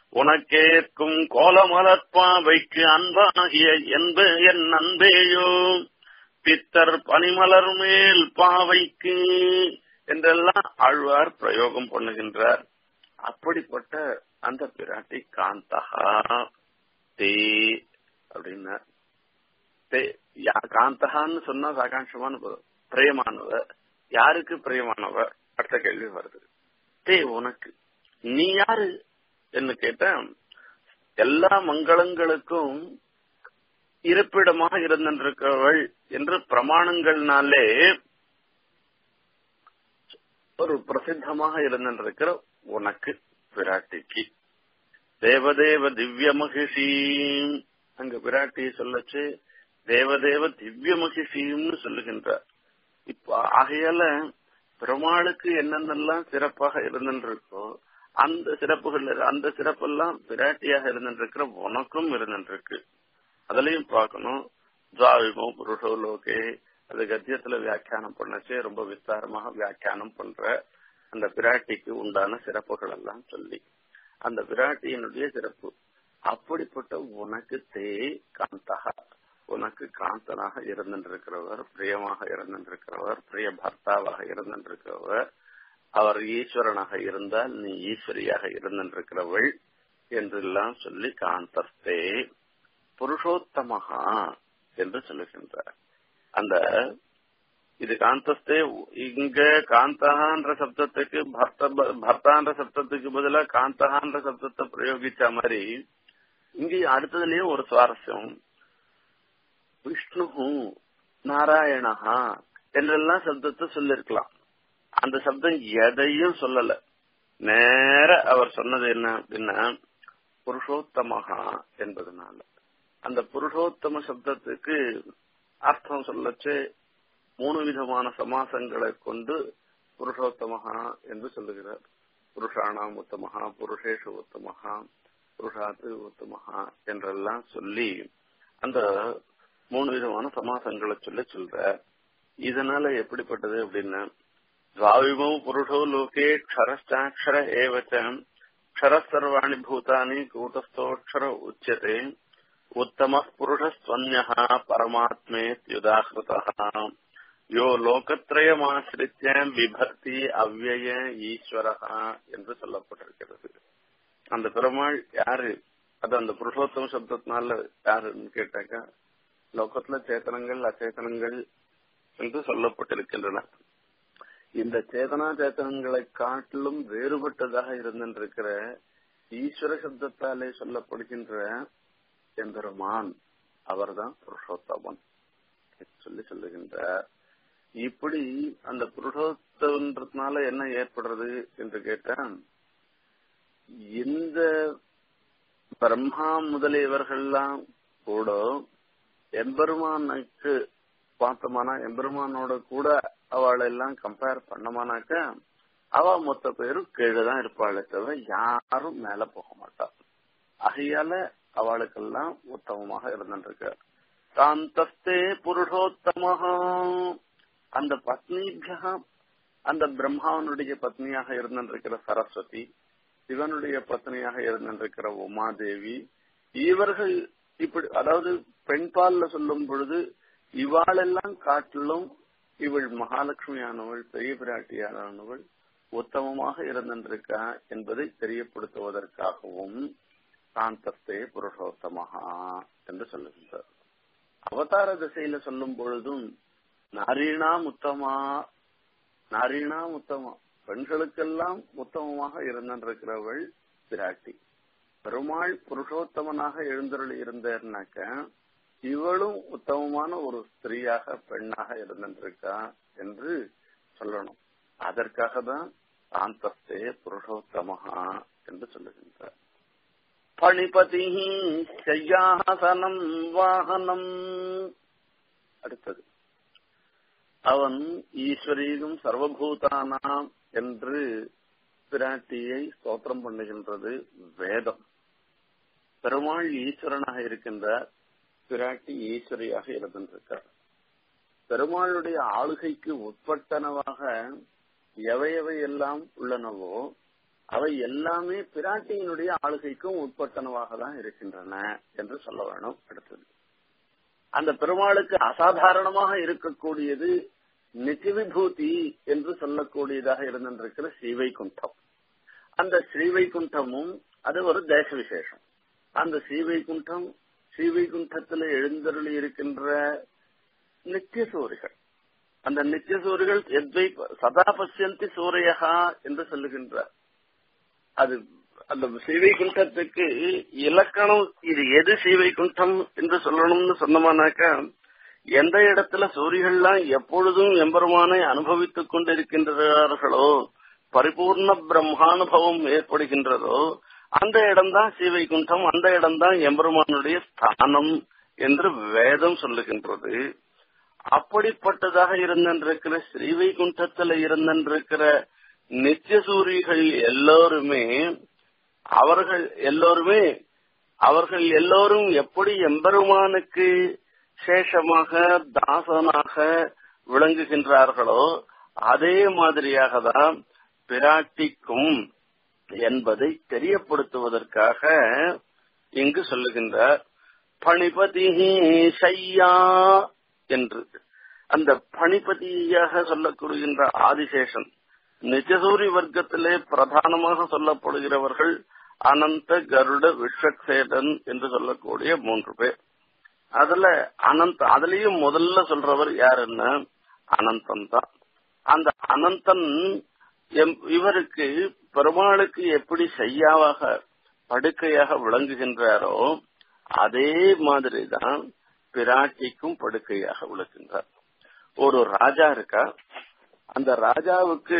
உனக்கேற்கும் கோலமலர்பாவைக்கு அன்பாகிய என்ப என் அன்பேயோ பித்தர் பனிமலர் மேல் பாவைக்கு என்றெல்லாம் ஆழ்வார் பிரயோகம் பண்ணுகின்றார் அப்படிப்பட்ட அந்த பிராட்டி காந்தகா தே அப்படின்னார் தே யா காந்தகான்னு சொன்னா சாகாட்சமான பதம் பிரியமானவ யாருக்கு பிரியமானவ அடுத்த கேள்வி வருது தே உனக்கு நீ யாரு என்று கேட்ட எல்லா மங்களங்களுக்கும் இருப்பிடமாக இருந்திருக்கிறவள் என்று பிரமாணங்கள்னாலே ஒரு பிரசித்தமாக இருந்திருக்கிற உனக்கு பிராட்டிக்கு தேவதேவ திவ்ய மகிஷி அங்க பிராட்டி சொல்லச்சு தேவதேவ திவ்ய மகிஷின்னு சொல்லுகின்றார் இப்ப ஆகையால பெருமாளுக்கு என்னென்னலாம் சிறப்பாக இருந்திருக்கோ அந்த சிறப்புகள் அந்த சிறப்பெல்லாம் பிராட்டியாக இருந்திருக்கிற உனக்கும் இருந்திருக்கு அதுலயும் பார்க்கணும் ஜாவிமோ புருஷோ லோகே அது கத்தியத்துல வியாக்கியானம் பண்ணச்சே ரொம்ப விஸ்தாரமாக வியாக்கியானம் பண்ற அந்த பிராட்டிக்கு உண்டான சிறப்புகள் எல்லாம் சொல்லி அந்த பிராட்டியினுடைய சிறப்பு அப்படிப்பட்ட உனக்கு தே காந்தகா உனக்கு காந்தனாக இருந்திருக்கிறவர் பிரியமாக இருந்திருக்கிறவர் பிரிய பர்த்தாவாக இருந்திருக்கிறவர் அவர் ஈஸ்வரனாக இருந்தால் நீ ஈஸ்வரியாக இருந்திருக்கிறவள் என்றெல்லாம் சொல்லி காந்தஸ்தே புருஷோத்தமகா என்று சொல்லுகின்றார் அந்த இது காந்தஸ்தே இங்க காந்தகான்ற சப்தத்துக்கு பர்த்த பர்த்தான்ற சப்தத்துக்கு பதிலா காந்தகான்ற சப்தத்தை பிரயோகிச்ச மாதிரி இங்கே அடுத்ததுலயும் ஒரு சுவாரஸ்யம் விஷ்ணு நாராயணஹா என்றெல்லாம் சப்தத்தை சொல்லிருக்கலாம் அந்த சப்தம் எதையும் சொல்லல நேர அவர் சொன்னது என்ன அப்படின்னா புருஷோத்தமகா என்பதனால அந்த புருஷோத்தம சப்தத்துக்கு அர்த்தம் சொல்லச்சு மூணு விதமான சமாசங்களை கொண்டு புருஷோத்தமகா என்று சொல்லுகிறார் புருஷானாம் உத்தமகா புருஷேஷு உத்தமகா புருஷாத்து உத்தமகா என்றெல்லாம் சொல்லி அந்த மூணு விதமான சமாசங்களை சொல்லி சொல்ற இதனால எப்படிப்பட்டது அப்படின்னா द्वाविमौ पुरुषो लोके क्षरश्चाक्षर एव च क्षरः सर्वाणि भूतानि कूटस्थोऽक्षर उच्यते उत्तमः पुरुषस्त्वन्यः परमात्मेत्युदाहृतः यो லோகத்ரயமாசிரித்த விபக்தி அவ்வய ஈஸ்வரஹா என்று சொல்லப்பட்டிருக்கிறது அந்த பெருமாள் யாரு அது அந்த புருஷோத்தம சப்தத்தினால யாருன்னு கேட்டாக்கா லோகத்துல சேத்தனங்கள் அச்சேதனங்கள் என்று சொல்லப்பட்டிருக்கின்றன இந்த சேதனா சேத்தனங்களை காட்டிலும் வேறுபட்டதாக இருந்திருக்கிற ஈஸ்வர சப்தத்தாலே சொல்லப்படுகின்ற எம்பெருமான் அவர்தான் புருஷோத்தமன் சொல்லி சொல்லுகின்ற இப்படி அந்த புருஷோத்தமன்றதுனால என்ன ஏற்படுறது என்று கேட்டா இந்த பிரம்மா முதலியவர்கள்லாம் கூட எம்பெருமானுக்கு பார்த்தோமானா எம்பெருமானோட கூட அவளை எல்லாம் கம்பேர் பண்ணமானாக்க அவ மொத்த பேரும் கீழே தான் இருப்பாளே தவிர யாரும் மேல போக மாட்டா ஆகையால அவளுக்கெல்லாம் உத்தமமாக இருந்துருக்க காந்தஸ்தே புருஷோத்தமஹா அந்த பத்னிபியா அந்த பிரம்மாவனுடைய பத்னியாக இருந்திருக்கிற சரஸ்வதி சிவனுடைய பத்னியாக இருந்திருக்கிற உமாதேவி இவர்கள் இப்படி அதாவது பெண்பால்ல சொல்லும் பொழுது இவாளெல்லாம் காட்டிலும் இவள் மகாலட்சுமியானவள் பெரிய பிராட்டியானவள் உத்தமமாக இருந்திருக்கா என்பதை தெரியப்படுத்துவதற்காகவும் காந்தஸ்தே புருஷோத்தமஹா என்று சொல்லுகின்றார் அவதார திசையில சொல்லும் பொழுதும் நாரீணாம் உத்தமா நாரீணாம் உத்தமா பெண்களுக்கெல்லாம் உத்தமமாக இருந்திருக்கிறவள் பிராட்டி பெருமாள் புருஷோத்தமனாக எழுந்தருளி இருந்தார்னாக்க இவளும் உத்தமமான ஒரு ஸ்திரீயாக பெண்ணாக இருந்திருக்கா என்று சொல்லணும் அதற்காக தான் காந்தஸ்தே புருஷோத்தமஹா என்று சொல்லுகின்றார் பணிபதி செய்யாசனம் வாகனம் அடுத்தது அவன் ஈஸ்வரீகம் சர்வபூதானாம் என்று பிராட்டியை ஸ்தோத்திரம் பண்ணுகின்றது வேதம் பெருமாள் ஈஸ்வரனாக இருக்கின்றார் பிராட்டி ஈஸ்வரியாக இருந்திருக்கார் பெருமாளுடைய ஆளுகைக்கு உட்பட்டனவாக எவை எவை எல்லாம் உள்ளனவோ அவை எல்லாமே பிராட்டியினுடைய ஆளுகைக்கும் உட்பட்டனவாக தான் இருக்கின்றன என்று சொல்ல வேணும் அடுத்தது அந்த பெருமாளுக்கு அசாதாரணமாக இருக்கக்கூடியது நித்திவிபூதி என்று சொல்லக்கூடியதாக இருந்திருக்கிற ஸ்ரீவைகுண்டம் அந்த ஸ்ரீவைகுண்டமும் அது ஒரு தேச விசேஷம் அந்த ஸ்ரீவைகுண்டம் ஸ்ரீவைகுண்டத்தில் எழுந்தருளி இருக்கின்ற நித்திய சூரிகள் அந்த நித்திய சூரிகள் எத்வை சதா பசியந்தி சூரியகா என்று சொல்லுகின்றார் அது அந்த ஸ்ரீவைகுண்டத்துக்கு இலக்கணம் இது எது ஸ்ரீவைகுண்டம் என்று சொல்லணும்னு சொன்னோம்னாக்கா எந்த இடத்துல சூரியர்கள்லாம் எப்பொழுதும் எம்பெருமானை அனுபவித்துக் கொண்டிருக்கின்றார்களோ பரிபூர்ண பிரம்மானுபவம் ஏற்படுகின்றதோ அந்த இடம்தான் ஸ்ரீவைகுண்டம் அந்த இடம்தான் எம்பெருமானுடைய ஸ்தானம் என்று வேதம் சொல்லுகின்றது அப்படிப்பட்டதாக இருந்திருக்கிற ஸ்ரீவைகுண்டத்துல இருந்திருக்கிற நித்திய சூரிகள் எல்லோருமே அவர்கள் எல்லோருமே அவர்கள் எல்லோரும் எப்படி எம்பெருமானுக்கு சேஷமாக தாசனாக விளங்குகின்றார்களோ அதே மாதிரியாக தான் பிராட்டிக்கும் என்பதை தெரியப்படுத்துவதற்காக இங்கு சொல்லுகின்றார் பணிபதி சையா என்று அந்த பணிபதியாக சொல்லப்படுகின்ற ஆதிசேஷன் நிஜசூரி வர்க்கத்திலே பிரதானமாக சொல்லப்படுகிறவர்கள் அனந்த கருட விஸ்வக்சேடன் என்று சொல்லக்கூடிய மூன்று பேர் அதுல அனந்த அதுலயும் முதல்ல சொல்றவர் யாருன்னா அனந்தன் தான் அந்த அனந்தன் இவருக்கு பெருமாளுக்கு எப்படி செய்யாவாக படுக்கையாக விளங்குகின்றாரோ அதே மாதிரிதான் பிராட்டிக்கும் படுக்கையாக விளக்குகின்றார் ஒரு ராஜா இருக்கா அந்த ராஜாவுக்கு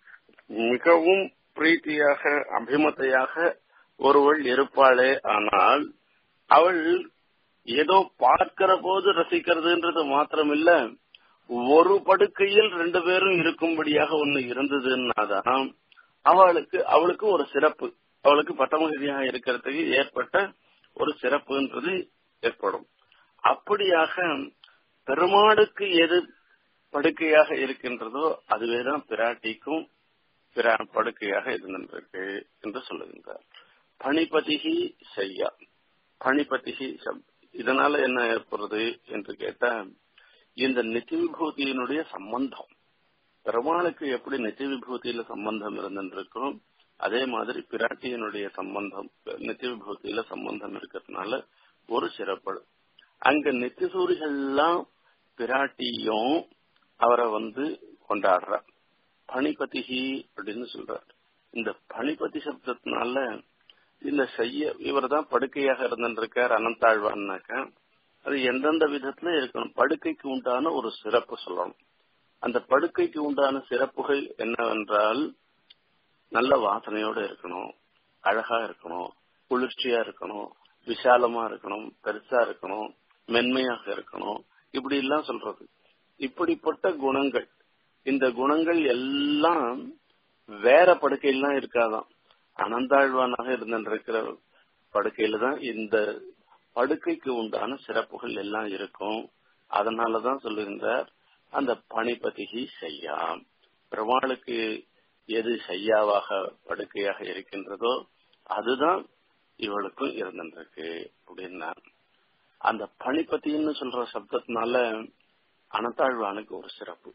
மிகவும் பிரீத்தியாக அபிமத்தையாக ஒருவள் இருப்பாளே ஆனால் அவள் ஏதோ பார்க்கிற போது ரசிக்கிறதுன்றது மாத்திரமில்ல ஒரு படுக்கையில் ரெண்டு பேரும் இருக்கும்படியாக ஒண்ணு இருந்ததுன்னாதான் அவளுக்கு அவளுக்கு ஒரு சிறப்பு அவளுக்கு பட்டமகிழ்ச்சியாக இருக்கிறதுக்கு ஏற்பட்ட ஒரு சிறப்புன்றது ஏற்படும் அப்படியாக பெருமாளுக்கு எது படுக்கையாக இருக்கின்றதோ அதுவேதான் பிராட்டிக்கும் படுக்கையாக இருந்திருக்கு என்று சொல்லுகின்றார் பணிபதிகி செய்யா பணிபதிகி இதனால என்ன ஏற்படுறது என்று கேட்டா இந்த நித்திய விபூதியினுடைய சம்பந்தம் பெருமாளுக்கு எப்படி நித்திய விபூதியில சம்பந்தம் இருந்திருக்கும் அதே மாதிரி பிராட்டியினுடைய சம்பந்தம் நித்திய விபூதியில சம்பந்தம் இருக்கிறதுனால ஒரு சிறப்பு அங்க நித்திய சூரிகள்லாம் பிராட்டியும் அவரை வந்து கொண்டாடுறார் பணிபதிகி அப்படின்னு சொல்றார் இந்த பணிபதி சப்தத்தினால இந்த செய்ய இவர் தான் படுக்கையாக இருந்திருக்கார் அனந்தாழ்வான்னாக்கா அது எந்தெந்த விதத்துல இருக்கணும் படுக்கைக்கு உண்டான ஒரு சிறப்பு சொல்லணும் அந்த படுக்கைக்கு உண்டான சிறப்புகள் என்னவென்றால் நல்ல வாசனையோட இருக்கணும் அழகா இருக்கணும் குளிர்ச்சியா இருக்கணும் விசாலமா இருக்கணும் பெருசா இருக்கணும் மென்மையாக இருக்கணும் இப்படி எல்லாம் சொல்றது இப்படிப்பட்ட குணங்கள் இந்த குணங்கள் எல்லாம் வேற படுக்கையெல்லாம் இருக்காதான் அனந்தாழ்வானாக இருந்திருக்கிற படுக்கையில தான் இந்த படுக்கைக்கு உண்டான சிறப்புகள் எல்லாம் இருக்கும் அதனாலதான் சொல்லுகின்றார் அந்த பணிபதிகி செய்யா பெருமாளுக்கு எது செய்யாவாக படுக்கையாக இருக்கின்றதோ அதுதான் இவளுக்கும் இருந்திருக்கு அப்படின்னா அந்த பணிபத்தின்னு சொல்ற சப்தத்தினால அனந்தாழ்வானுக்கு ஒரு சிறப்பு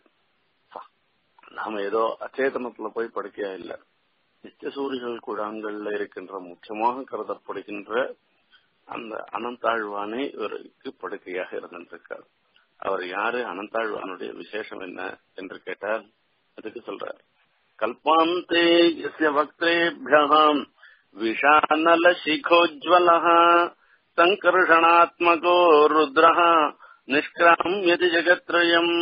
நாம ஏதோ அச்சேதனத்துல போய் படுக்கையா இல்ல நித்தியசூரிகள் குழாங்கள்ல இருக்கின்ற முக்கியமாக கருதப்படுகின்ற அந்த அனந்தாழ்வானே இவருக்கு படுக்கையாக இருந்திருக்கார் அவர் யாரு அனந்தாழ்வானுடைய விசேஷம் என்ன என்று கேட்டால் அதுக்கு சொல்றார் கல்பாந்தே எஸ்ய வக்திரேபியம் விஷானல சிகோஜ்வல சங்கர்ஷணாத்மகோ ருத்ர நிஷ்கிராமியதி ஜெகத்ரயம்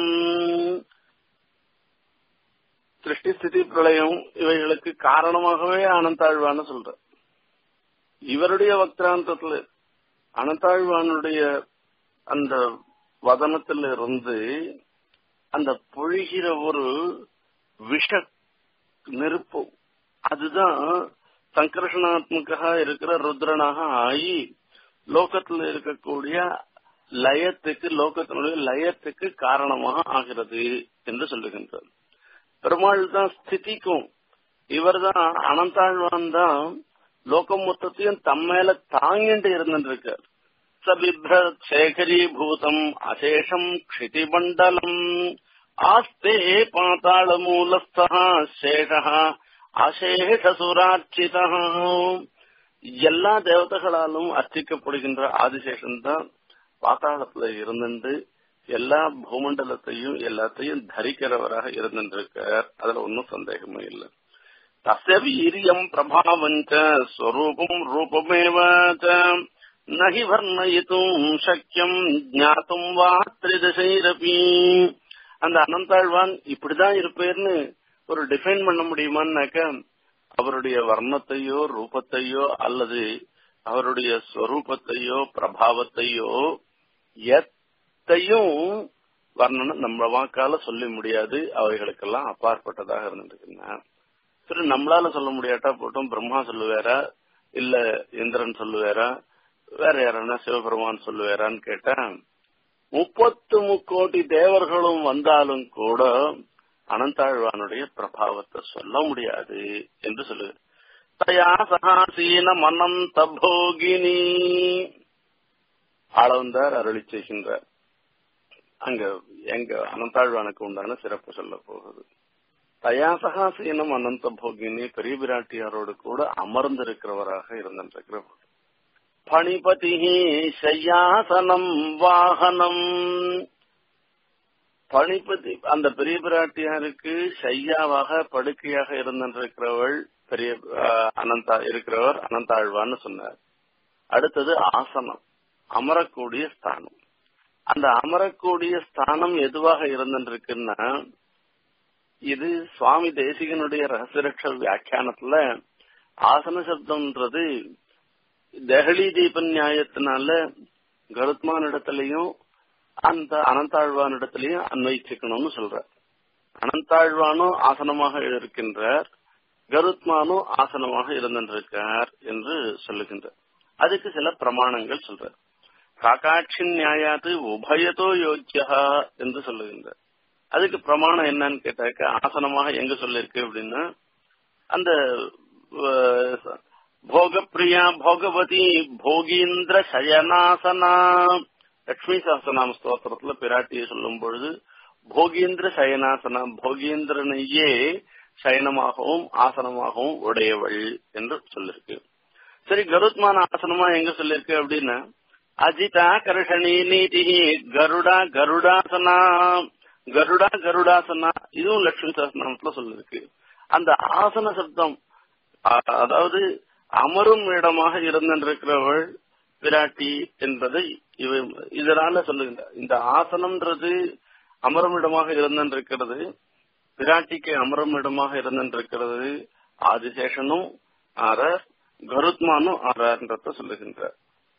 சிருஷ்டி ஸ்திதி பிரளயம் இவைகளுக்கு காரணமாகவே அனந்தாழ்வான்னு சொல்ற இவருடைய வக்திராந்தத்துல அனந்தாழ்வானுடைய அந்த வதனத்துல இருந்து அந்த பொழிகிற ஒரு விஷ நெருப்பு அதுதான் சங்கர்ஷணாத்மகா இருக்கிற ருத்ரனாக ஆகி லோகத்துல இருக்கக்கூடிய லயத்துக்கு லோகத்தினுடைய லயத்துக்கு காரணமாக ஆகிறது என்று சொல்லுகின்றார் பெருமாள் தான் ஸ்திதிக்கும் இவர்தான் அனந்தாழ்வான் தான் லோகம் மொத்தத்தையும் தம்மேல தாங்கிட்டு இருந்துட்டு இருக்கார் சபிப்ரத் சேகரீபூதம் அசேஷம் க்ஷிதிமண்டலம் ஆஸ்தே பாதாள மூலஸ்தா சேஷா அசேஷசுரார்ச்சிதா எல்லா தேவதைகளாலும் அர்ச்சிக்கப்படுகின்ற ஆதிசேஷன் தான் பாத்தாளத்துல இருந்துட்டு எல்லா பூமண்டலத்தையும் எல்லாத்தையும் தரிக்கிறவராக இருந்திருக்கார் அதுல ஒன்னும் சந்தேகமே இல்லை தஸ்ய வீரியம் பிரபாவஞ்ச ஸ்வரூபம் ரூபமேவ நகி வர்ணயித்தும் சக்கியம் ஜாத்தும் வா திரிதசைரபி அந்த அனந்தாழ்வான் இப்படிதான் இருப்பேர்னு ஒரு டிஃபைன் பண்ண முடியுமான்னாக்க அவருடைய வர்ணத்தையோ ரூபத்தையோ அல்லது அவருடைய ஸ்வரூபத்தையோ பிரபாவத்தையோ எத்தையும் வர்ணனம் நம்ம வாக்கால சொல்ல முடியாது அவைகளுக்கெல்லாம் அப்பாற்பட்டதாக இருந்துருக்குன்னா சரி நம்மளால சொல்ல முடியாட்டா போட்டும் பிரம்மா சொல்லுவாரா இல்ல இந்திரன் சொல்லுவாரா வேற யாரன்னா சிவபெருமான் சொல்லுவாரான்னு கேட்டா முப்பத்து முக்கோடி தேவர்களும் வந்தாலும் கூட அனந்தாழ்வானுடைய பிரபாவத்தை சொல்ல முடியாது என்று சொல்லுது தயா சகாசீன மனந்த போகினி ஆளவந்தார் அருளி செய்கின்றார் அங்க எங்க அனந்தாழ்வானுக்கு உண்டான சிறப்பு சொல்ல போகுது தயாசகா சீனம் அனந்த போகினி பெரிய பிராட்டியாரோடு கூட அமர்ந்திருக்கிறவராக இருந்திருக்கிறவர் பணிபதி சையாசனம் வாகனம் பணிபதி அந்த பெரிய பிராட்டியாருக்கு சையாவாக படுக்கையாக இருந்திருக்கிறவள் பெரிய அனந்தா இருக்கிறவர் அனந்தாழ்வான்னு சொன்னார் அடுத்தது ஆசனம் அமரக்கூடிய ஸ்தானம் அந்த அமரக்கூடிய ஸ்தானம் எதுவாக இருந்திருக்குன்னா இது சுவாமி தேசிகனுடைய ரகசிரட்ச வியாக்கியானத்துல ஆசன சப்தம்ன்றது தெஹலி தீப நியாயத்தினால கருத்மான் இடத்துலயும் அந்த அனந்தாழ்வான் இடத்துலயும் அன்வைச்சுக்கணும்னு சொல்ற அனந்தாழ்வானும் ஆசனமாக இருக்கின்றார் கருத்மானும் ஆசனமாக இருந்திருக்கார் என்று சொல்லுகின்றார் அதுக்கு சில பிரமாணங்கள் சொல்றார் காக்காட்சி நியாயாத்து உபயத்தோ யோக்கியா என்று சொல்லுகின்றார் அதுக்கு பிரமாணம் என்னன்னு கேட்டாக்க ஆசனமாக எங்க சொல்லிருக்கு அப்படின்னா அந்த போகப்பிரியா போகவதி போகீந்திர சயனாசனா லட்சுமி சாஸ்திரநாம ஸ்தோத்திரத்துல பிராட்டியை சொல்லும் பொழுது போகீந்திர சயனாசனா போகீந்திரனையே சயனமாகவும் ஆசனமாகவும் உடையவள் என்று சொல்லிருக்கு சரி கருத்மான ஆசனமா எங்க சொல்லிருக்கு அப்படின்னா அஜிதா கர்ஷணி நீதி கருடா கருடாசனா கருடா கருடாசனா இதுவும் லட்சுமி சாஸ்திரநாமத்துல சொல்லிருக்கு அந்த ஆசன சப்தம் அதாவது அமரும் இடமாக இருந்திருக்கிறவள் பிராட்டி என்பதை இவ இதனால சொல்லுகின்ற இந்த ஆசனம்ன்றது அமரும் இடமாக இருந்திருக்கிறது பிராட்டிக்கு அமரும் இடமாக இருந்திருக்கிறது ஆதிசேஷனும் ஆறார் கருத்மானும் ஆறார்ன்றத சொல்லுகின்றார்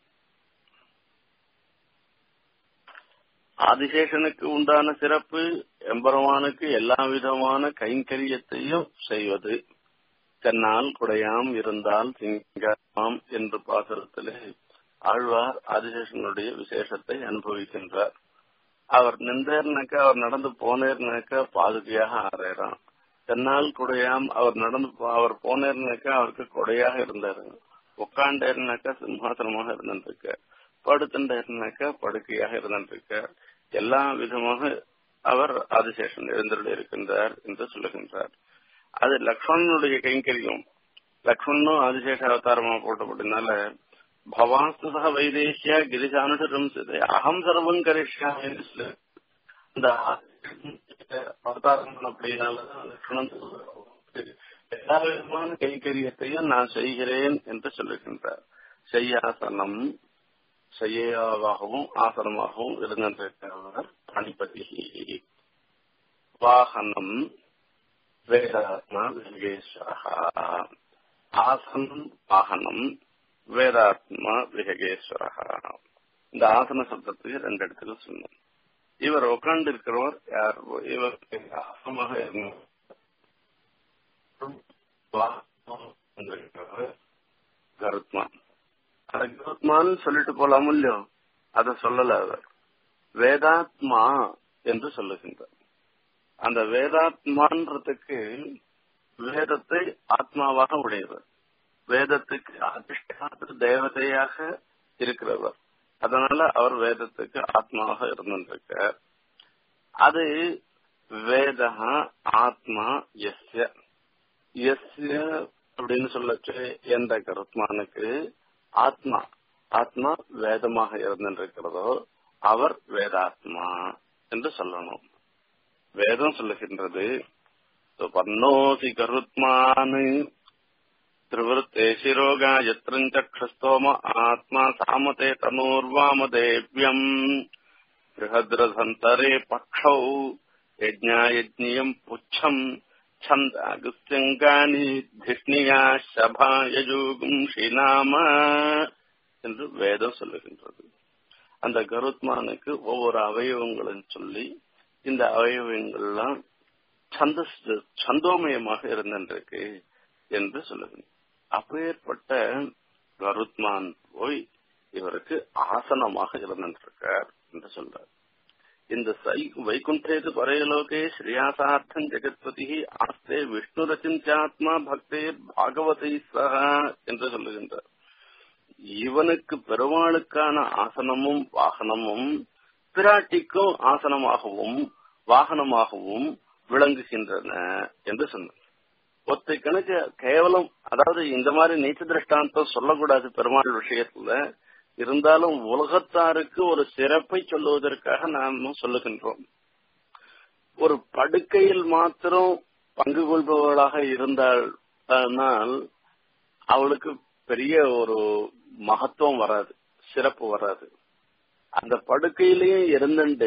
ஆதிசேஷனுக்கு உண்டான சிறப்பு எம்பெருமானுக்கு எல்லா விதமான கைங்கரியத்தையும் செய்வது தென்னால் குடையாம் இருந்தால் சிங்காம் என்று பாசுரத்திலே ஆழ்வார் ஆதிசேஷனுடைய விசேஷத்தை அனுபவிக்கின்றார் அவர் நின்றேர்னாக்கா அவர் நடந்து போனேர்னாக்கா பாதுகையாக ஆறேறான் தென்னால் குடையாம் அவர் நடந்து அவர் போனேர்னாக்கா அவருக்கு கொடையாக இருந்தாரு உட்காண்டேர்னாக்கா சிம்ஹாசனமாக இருந்திருக்க படுத்துண்டேர்னாக்கா படுக்கையாக இருந்திருக்க எல்லா விதமாக அவர் ஆதிசேஷன் எழுந்தருள் இருக்கின்றார் என்று சொல்லுகின்றார் அது லக்ஷ்மணனுடைய கைங்கரியம் லக்ஷ்மணும் ஆதிசேஷ அவதாரமா போட்டபடினால பவாஸ்துதா வைதேசியா கிரிஜானுஷரம் சிதை அகம் சர்வம் கரிஷ்யாமி அந்த அவதாரம் அப்படின்னாலதான் லக்ஷ்மணன் எல்லா விதமான கைங்கரியத்தையும் நான் செய்கிறேன் என்று சொல்லுகின்றார் செய்யாசனம் செய்யாவாகவும் ஆசனமாகவும் இருந்திருக்கிறவர் பணிபதி வாகனம் வேதாத்மா விவேஸ்வரா ஆசனம் வாகனம் வேதாத்மா விஹகேஸ்வரா இந்த ஆசன சப்தத்துக்கு ரெண்டு இடத்துல சொன்னோம் இவர் உட்கார்ந்து இருக்கிறவர் யார் இவர் ஆசனமாக கருத்மான் அத கருத்மான்னு சொல்லிட்டு போலாம் இல்லையோ அத சொல்லல அவர் வேதாத்மா என்று சொல்லுகின்றார் அந்த வேதாத்மான்றதுக்கு வேதத்தை ஆத்மாவாக உடையவர் வேதத்துக்கு அதிஷ்டான தேவதையாக இருக்கிறவர் அதனால அவர் வேதத்துக்கு ஆத்மாவாக இருந்திருக்கார் அது வேத ஆத்மா எஸ்ய எஸ்ய அப்படின்னு சொல்லச்சு எந்த கருத்மானுக்கு ஆத்மா ஆத்மா வேதமாக இருந்திருக்கிறதோ அவர் வேதாத்மா என்று சொல்லணும் வேதம் சொல்லுகின்றது பன்னோசி கருத்மானு त्रिवृत्ते शिरोगा यत्रञ्चक्षस्तोम आत्मा सामते तनोर्वामदेव्यम् बृहद्रधन्तरे पक्षौ यज्ञायज्ञियम् पुच्छम् छन्दागुस्यङ्गानि धिष्ணியா சபாயஜூகும் ஸ்ரீநாம என்று வேதம் சொல்லுகின்றது அந்த கருத்மானுக்கு ஒவ்வொரு அவயவங்களும் சொல்லி இந்த அவயவங்கள்லாம் சந்த சந்தோமயமாக இருந்திருக்கு என்று சொல்லுகின்றன அப்பேற்பட்ட கருத்மான் போய் இவருக்கு ஆசனமாக இருந்திருக்கார் என்று சொல்றார் இந்த சை வைகுண்டேது பரையலோகே ஸ்ரீயாசார்த்தம் ஜெகத்பதி ஆஸ்தே விஷ்ணு ரச்சிந்தாத்மா பக்தேர் பாகவதை சக என்று சொல்லுகின்றார் இவனுக்கு பெருமாளுக்கான ஆசனமும் வாகனமும் பிராட்டிக்கும் ஆசனமாகவும் வாகனமாகவும் விளங்குகின்றன என்று சொன்னார் ஒத்தை கணக்கு கேவலம் அதாவது இந்த மாதிரி நீச்ச திருஷ்டாந்தம் சொல்லக்கூடாது பெருமாள் விஷயத்துல இருந்தாலும் உலகத்தாருக்கு ஒரு சிறப்பை சொல்லுவதற்காக நாம் சொல்லுகின்றோம் ஒரு படுக்கையில் மாத்திரம் பங்கு கொள்பவர்களாக இருந்தால் அவளுக்கு பெரிய ஒரு மகத்துவம் வராது சிறப்பு வராது அந்த படுக்கையிலையும் இருந்துட்டு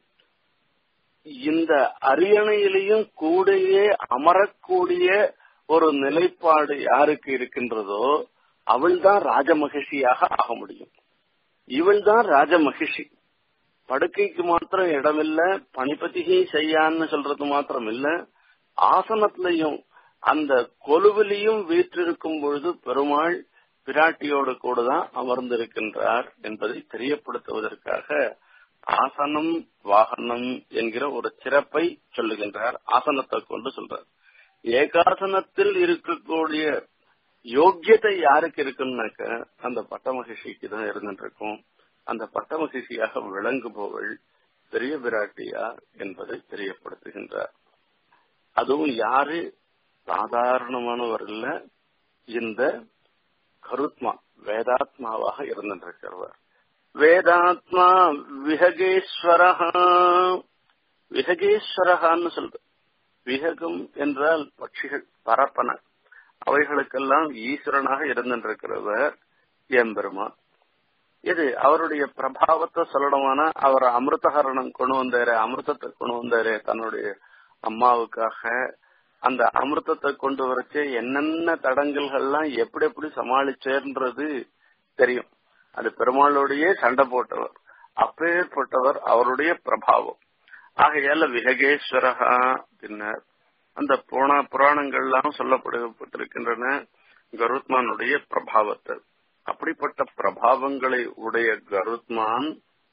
இந்த அரியணையிலையும் கூடையே அமரக்கூடிய ஒரு நிலைப்பாடு யாருக்கு இருக்கின்றதோ அவள்தான் ராஜமகிஷியாக ஆக முடியும் இவள்தான் ராஜமகிஷி படுக்கைக்கு மாத்திரம் இடமில்ல பணிபதிகை செய்யான்னு சொல்றது மாத்திரம் இல்ல ஆசனத்திலையும் அந்த கொலுவிலையும் வீற்றிருக்கும் பொழுது பெருமாள் பிராட்டியோடு கூட தான் அமர்ந்திருக்கின்றார் என்பதை தெரியப்படுத்துவதற்காக ஆசனம் வாகனம் என்கிற ஒரு சிறப்பை சொல்லுகின்றார் ஆசனத்தை கொண்டு சொல்றார் ஏகாசனத்தில் இருக்கக்கூடிய யோக்கியத்தை யாருக்கு இருக்குன்னாக்க அந்த பட்ட மகிழ்ச்சிக்கு தான் இருந்துருக்கும் அந்த பட்ட மகிழ்ச்சியாக விளங்குபவள் பெரிய பிராட்டியா என்பதை தெரியப்படுத்துகின்றார் அதுவும் யாரு சாதாரணமானவர் இல்ல இந்த கருத்மா வேதாத்மாவாக இருந்திருக்கிறவர் வேதாத்மா விஹகேஸ்வரஹா விஹகேஸ்வரஹான்னு சொல்ற விஹகம் என்றால் பட்சிகள் பரப்பன அவைகளுக்கெல்லாம் ஈஸ்வரனாக இருந்திருக்கிறவர் எம்பெருமான் இது அவருடைய பிரபாவத்தை சொல்லணுமான அவர் அமிர்தஹரணம் கொண்டு வந்தாரு அமிர்தத்தை கொண்டு வந்தாரு தன்னுடைய அம்மாவுக்காக அந்த அமிர்தத்தை கொண்டு வரச்சு என்னென்ன தடங்கல்கள்லாம் எப்படி எப்படி சமாளிச்சேன்றது தெரியும் அது பெருமாளுடைய சண்டை போட்டவர் அப்பேற்பட்டவர் அவருடைய பிரபாவம் ஆகையால விஹகேஸ்வரகா பின்னர் அந்த புராண புராணங்கள்லாம் சொல்லப்பட்டிருக்கின்றன கருத்மானுடைய பிரபாவத்தை அப்படிப்பட்ட பிரபாவங்களை உடைய கருத்மான்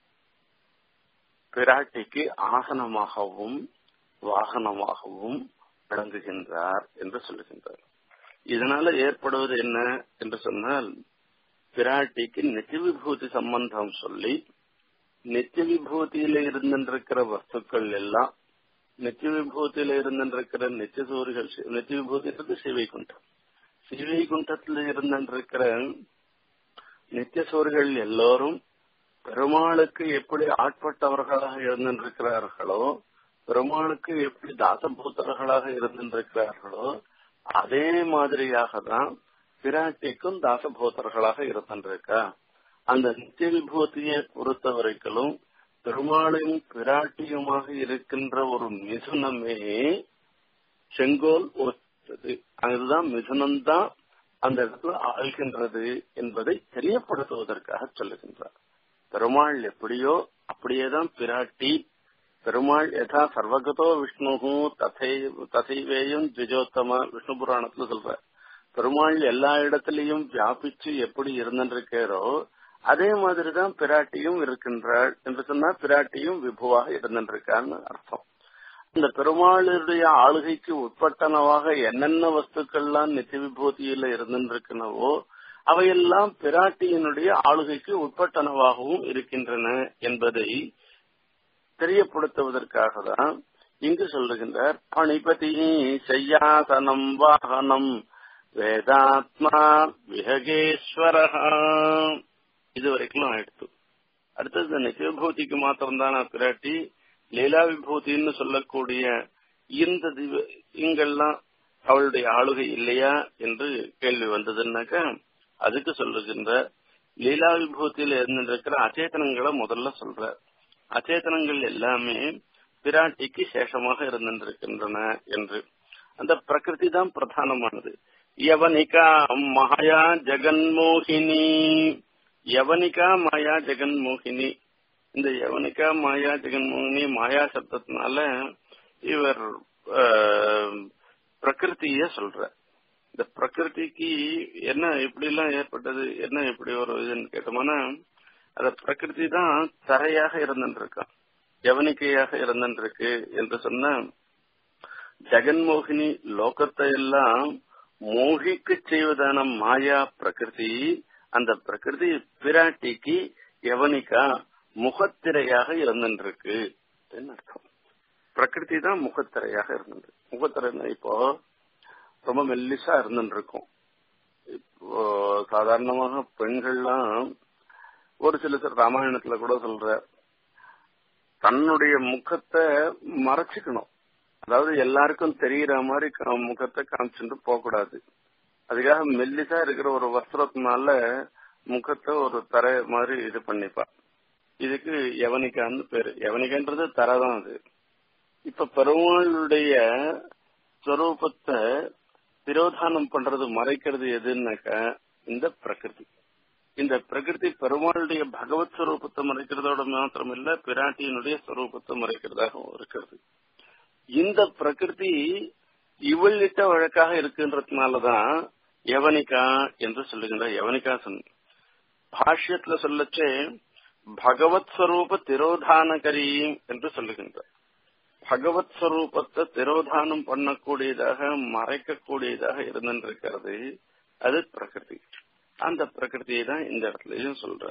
பிராட்டிக்கு ஆசனமாகவும் வாகனமாகவும் விளங்குகின்றார் என்று சொல்லுகின்றார் இதனால ஏற்படுவது என்ன என்று சொன்னால் பிராட்டிக்கு நித்திய விபூதி சம்பந்தம் சொல்லி நித்திய விபூதியில இருந்திருக்கிற வஸ்துக்கள் எல்லாம் நித்திய விபூதியில இருந்திருக்கிற நித்திய சூரிகள் நித்திய விபூதின்றது சிவைகுண்டம் சிவைகுண்டத்துல இருந்திருக்கிற நித்திய சூரிகள் எல்லோரும் பெருமாளுக்கு எப்படி ஆட்பட்டவர்களாக இருந்திருக்கிறார்களோ பெருமாளுக்கு எப்படி தாசபூத்தர்களாக இருந்திருக்கிறார்களோ அதே மாதிரியாக தான் பிராட்டிக்கும் தாசபூத்தர்களாக இருந்திருக்கா அந்த நித்திய விபூதியை பொறுத்த வரைக்கும் பெருமாளையும் பிராட்டியுமாக இருக்கின்ற ஒரு மிதுனமே செங்கோல் ஒத்தது அதுதான் மிதுனம்தான் அந்த இடத்துல ஆழ்கின்றது என்பதை தெரியப்படுத்துவதற்காக சொல்லுகின்றார் பெருமாள் எப்படியோ அப்படியேதான் பிராட்டி பெருமாள் யதா சர்வகதோ விஷ்ணு ததை ததைவேயும் திஜோத்தம விஷ்ணு புராணத்துல சொல்ற பெருமாள் எல்லா இடத்திலையும் வியாபிச்சு எப்படி இருந்திருக்காரோ அதே மாதிரிதான் பிராட்டியும் இருக்கின்றாள் என்று சொன்னா பிராட்டியும் விபுவாக இருந்திருக்கான்னு அர்த்தம் இந்த பெருமாளுடைய ஆளுகைக்கு உட்பட்டனவாக என்னென்ன வஸ்துக்கள்லாம் நித்திய விபூதியில இருந்திருக்கனவோ அவையெல்லாம் பிராட்டியினுடைய ஆளுகைக்கு உட்பட்டனவாகவும் இருக்கின்றன என்பதை தெரியப்படுத்துவதற்காக தான் இங்கு சொல்லுகின்றார் பணிபதி செய்யாசனம் வாகனம் வேதாத்மா விஹகேஸ்வரஹா இது வரைக்கும் ஆயிடுத்து அடுத்தது நித்திய விபூதிக்கு மாத்திரம்தான் பிராட்டி லீலா விபூதின்னு சொல்லக்கூடிய இந்த திவ இங்கெல்லாம் அவளுடைய ஆளுகை இல்லையா என்று கேள்வி வந்ததுன்னாக்க அதுக்கு சொல்லுகின்ற லீலா விபூதியில இருந்திருக்கிற அச்சேதனங்களை முதல்ல சொல்ற அச்சேதனங்கள் எல்லாமே பிராட்டிக்கு சேஷமாக இருந்திருக்கின்றன என்று அந்த பிரகிருதி தான் பிரதானமானது யவனிகா மாயா ஜெகன்மோகினி யவனிகா மாயா ஜெகன்மோகினி இந்த யவனிகா மாயா ஜெகன்மோகினி மாயா சப்தத்தினால இவர் பிரகிருத்திய சொல்ற இந்த பிரகிருதிக்கு என்ன எப்படி எல்லாம் ஏற்பட்டது என்ன எப்படி ஒரு இதுன்னு கேட்டோம்னா அந்த பிரகிருதி தான் தரையாக இருந்துருக்கான் யவனிக்கையாக இருந்துருக்கு என்று சொன்ன ஜெகன்மோகினி லோகத்தை எல்லாம் மோகிக்க செய்வதான மாயா பிரகிருதி அந்த பிரகிருதி பிராட்டிக்கு யவனிக்கா முகத்திரையாக இருந்துருக்கு அர்த்தம் பிரகிருதி தான் முகத்திரையாக இருந்தது முகத்திரை இப்போ ரொம்ப மெல்லிசா இருந்துருக்கும் இப்போ சாதாரணமாக பெண்கள்லாம் ஒரு சில சில ராமாயணத்துல கூட சொல்ற தன்னுடைய முகத்தை மறைச்சுக்கணும் அதாவது எல்லாருக்கும் தெரியற மாதிரி முகத்தை காமிச்சுட்டு போக கூடாது அதுக்காக மெல்லிசா இருக்கிற ஒரு வஸ்திரத்தினால முகத்தை ஒரு தர மாதிரி இது பண்ணிப்பா இதுக்கு யவனிகான்னு பேரு யவனிகான்றது தரதான் அது இப்ப பெருமாளுடைய ஸ்வரூபத்தை திரோதானம் பண்றது மறைக்கிறது எதுன்னாக்கா இந்த பிரகிருதி இந்த பிரகிருதி பெருமாளுடைய பகவத் ஸ்வரூபத்தை மறைக்கிறதோட மாத்திரம் இல்ல பிராட்டியினுடைய ஸ்வரூபத்தை மறைக்கிறதாகவும் இருக்கிறது இந்த பிரகிருதி இவள்கிட்ட வழக்காக இருக்கின்றதுனாலதான் யவனிகா என்று சொல்லுகின்ற யவனிகாசன் பாஷ்யத்துல சொல்லச்சே பகவத் ஸ்வரூப திரோதானகரி என்று சொல்லுகின்றார் பகவத் ஸ்வரூபத்தை திரோதானம் பண்ணக்கூடியதாக மறைக்கக்கூடியதாக இருந்திருக்கிறது அது பிரகிருதி அந்த பிரகிருதியை தான் இந்த இடத்துலயும் சொல்ற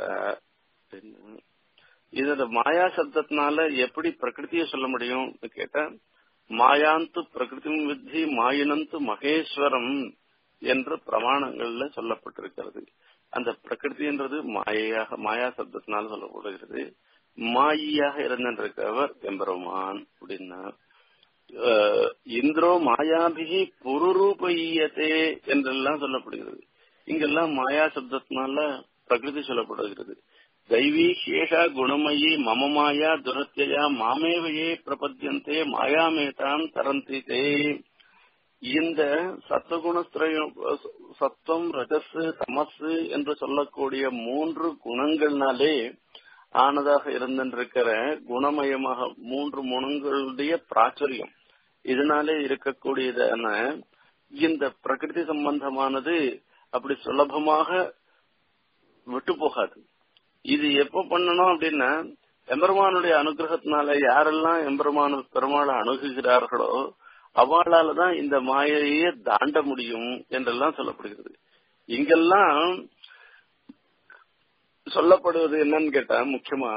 இது மாயா சப்தத்தினால எப்படி பிரகிருதியை சொல்ல முடியும் கேட்டா மாயாந்து பிரகிருதி வித்தி மாயினந்து மகேஸ்வரம் என்று பிரமாணங்கள்ல சொல்லப்பட்டிருக்கிறது அந்த பிரகிருதின்றது மாயையாக மாயா சப்தத்தினால சொல்லப்படுகிறது மாயியாக இருந்திருக்கிறவர் எம்பெருமான் அப்படின்னா இந்திரோ மாயாபிகி புருரூபீயத்தே என்றெல்லாம் சொல்லப்படுகிறது இங்கெல்லாம் மாயா சப்தத்தினால பிரகிருதி சொல்லப்படுகிறது தெய்வீ சேஷா குணமயி மம மாயா துரத்தியா மாமேவையே பிரபத்தியந்தே மாயாமேதான் தரந்திதே இந்த சத்துவகுணஸ்திரயம் சத்துவம் ரஜஸ் தமசு என்று சொல்லக்கூடிய மூன்று குணங்கள்னாலே ஆனதாக இருந்திருக்கிற குணமயமாக மூன்று குணங்களுடைய பிராச்சுரியம் இதனாலே இருக்கக்கூடியதான இந்த பிரகிருதி சம்பந்தமானது அப்படி சுலபமாக விட்டு போகாது இது எப்ப பண்ணணும் அப்படின்னா எம்பெருமானுடைய அனுகிரகத்தினால யாரெல்லாம் எம்பெருமான பெருமாளை அணுகுகிறார்களோ அவளால தான் இந்த மாயையே தாண்ட முடியும் என்றெல்லாம் சொல்லப்படுகிறது இங்கெல்லாம் சொல்லப்படுவது என்னன்னு கேட்டா முக்கியமா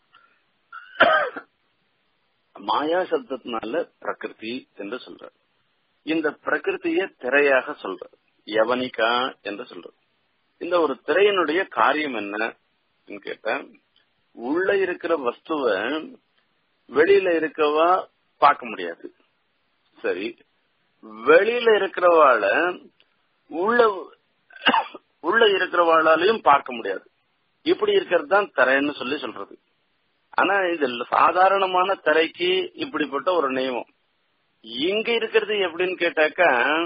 மாயா சப்தத்தினால பிரகிருதி என்று சொல்ற இந்த பிரகிருதிய திரையாக சொல்ற யவனிகா என்று சொல்ற இந்த ஒரு திரையினுடைய காரியம் என்ன கேட்டா உள்ள இருக்கிற வஸ்துவ வெளியில இருக்கவா பார்க்க முடியாது சரி வெளியில இருக்கிறவாள உள்ள உள்ள இருக்கிறவாளாலையும் பார்க்க முடியாது இப்படி இருக்கிறது தான் திரைன்னு சொல்லி சொல்றது ஆனா இது சாதாரணமான திரைக்கு இப்படிப்பட்ட ஒரு நியமம் இங்க இருக்கிறது எப்படின்னு கேட்டாக்கா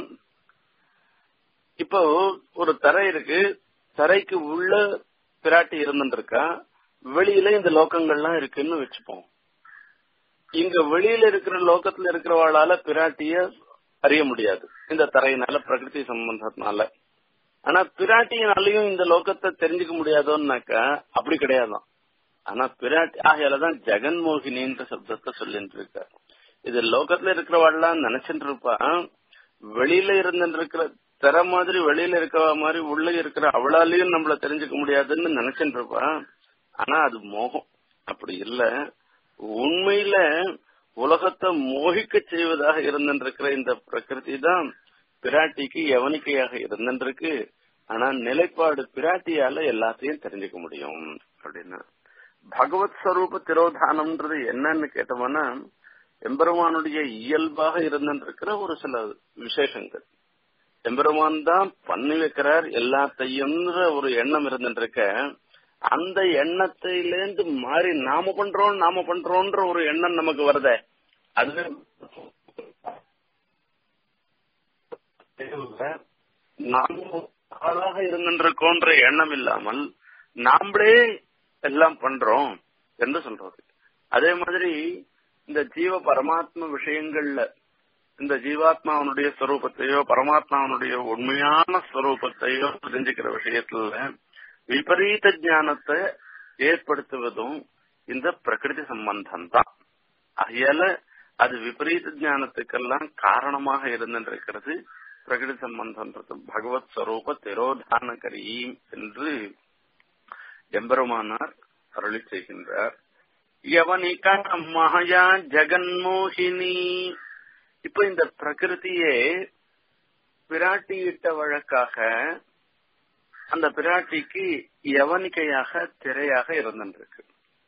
இப்போ ஒரு தரை இருக்கு தரைக்கு உள்ள பிராட்டி இருந்துருக்கா வெளியில இந்த லோக்கங்கள்லாம் இருக்குன்னு வச்சுப்போம் இங்க வெளியில இருக்கிற லோக்கத்துல இருக்கிறவாளால பிராட்டிய அறிய முடியாது இந்த தரையினால பிரகிருதி சம்பந்தத்தினால ஆனா பிராட்டியினாலையும் இந்த லோகத்தை தெரிஞ்சுக்க முடியாதோன்னாக்கா அப்படி கிடையாதான் ஆனா பிராட்டி ஆகையாலதான் ஜெகன்மோகினின்ற சப்தத்தை சொல்லிட்டு இருக்க இது லோகத்துல இருக்கிறவாள்லாம் நினைச்சிட்டு இருப்பா வெளியில இருந்துட்டு இருக்கிற திற மாதிரி வெளியில இருக்கிற மாதிரி உள்ள இருக்கிற அவளாலையும் நம்மள தெரிஞ்சுக்க முடியாதுன்னு நினைச்சிட்டு இருப்பா ஆனா அது மோகம் அப்படி இல்ல உண்மையில உலகத்தை மோகிக்க செய்வதாக இருந்திருக்கிற இந்த பிரகிருதி தான் பிராட்டிக்கு எவனிக்கையாக இருந்திருக்கு ஆனா நிலைப்பாடு பிராட்டியால எல்லாத்தையும் தெரிஞ்சுக்க முடியும் அப்படின்னா பகவத் ஸ்வரூப திரோதானம்ன்றது என்னன்னு கேட்டோம்னா எம்பெருமானுடைய இயல்பாக இருந்திருக்கிற ஒரு சில விசேஷங்கள் எம்பெருமான் தான் பண்ணி வைக்கிறார் எல்லாத்தையும்ன்ற ஒரு எண்ணம் இருந்துருக்க அந்த எண்ணத்திலேருந்து மாறி நாம பண்றோம் நாம பண்றோம்ன்ற ஒரு எண்ணம் நமக்கு வருதே அது நாம ஆளாக இருந்திருக்கோன்ற எண்ணம் இல்லாமல் நாமளே எல்லாம் பண்றோம் என்று சொல்றது அதே மாதிரி இந்த ஜீவ பரமாத்ம விஷயங்கள்ல இந்த ஜீவாத்மாவனுடைய ஸ்வரூபத்தையோ பரமாத்மாவனுடைய உண்மையான ஸ்வரூபத்தையோ தெரிஞ்சுக்கிற விஷயத்துல விபரீத ஞானத்தை ஏற்படுத்துவதும் இந்த பிரகிருதி சம்பந்தம் தான் ஆகையால அது விபரீத ஞானத்துக்கெல்லாம் காரணமாக இருந்திருக்கிறது பிரகிருதி சம்பந்தன்றது பகவத் ஸ்வரூப திரோதானகரி என்று எம்பெருமானார் அருளி செய்கின்றார் யவனிகா மகயா ஜெகன்மோகினி இப்ப இந்த பிரகிருதியே பிராட்டியிட்ட வழக்காக அந்த பிராட்டிக்கு யவனிக்கையாக திரையாக இருந்திருக்கு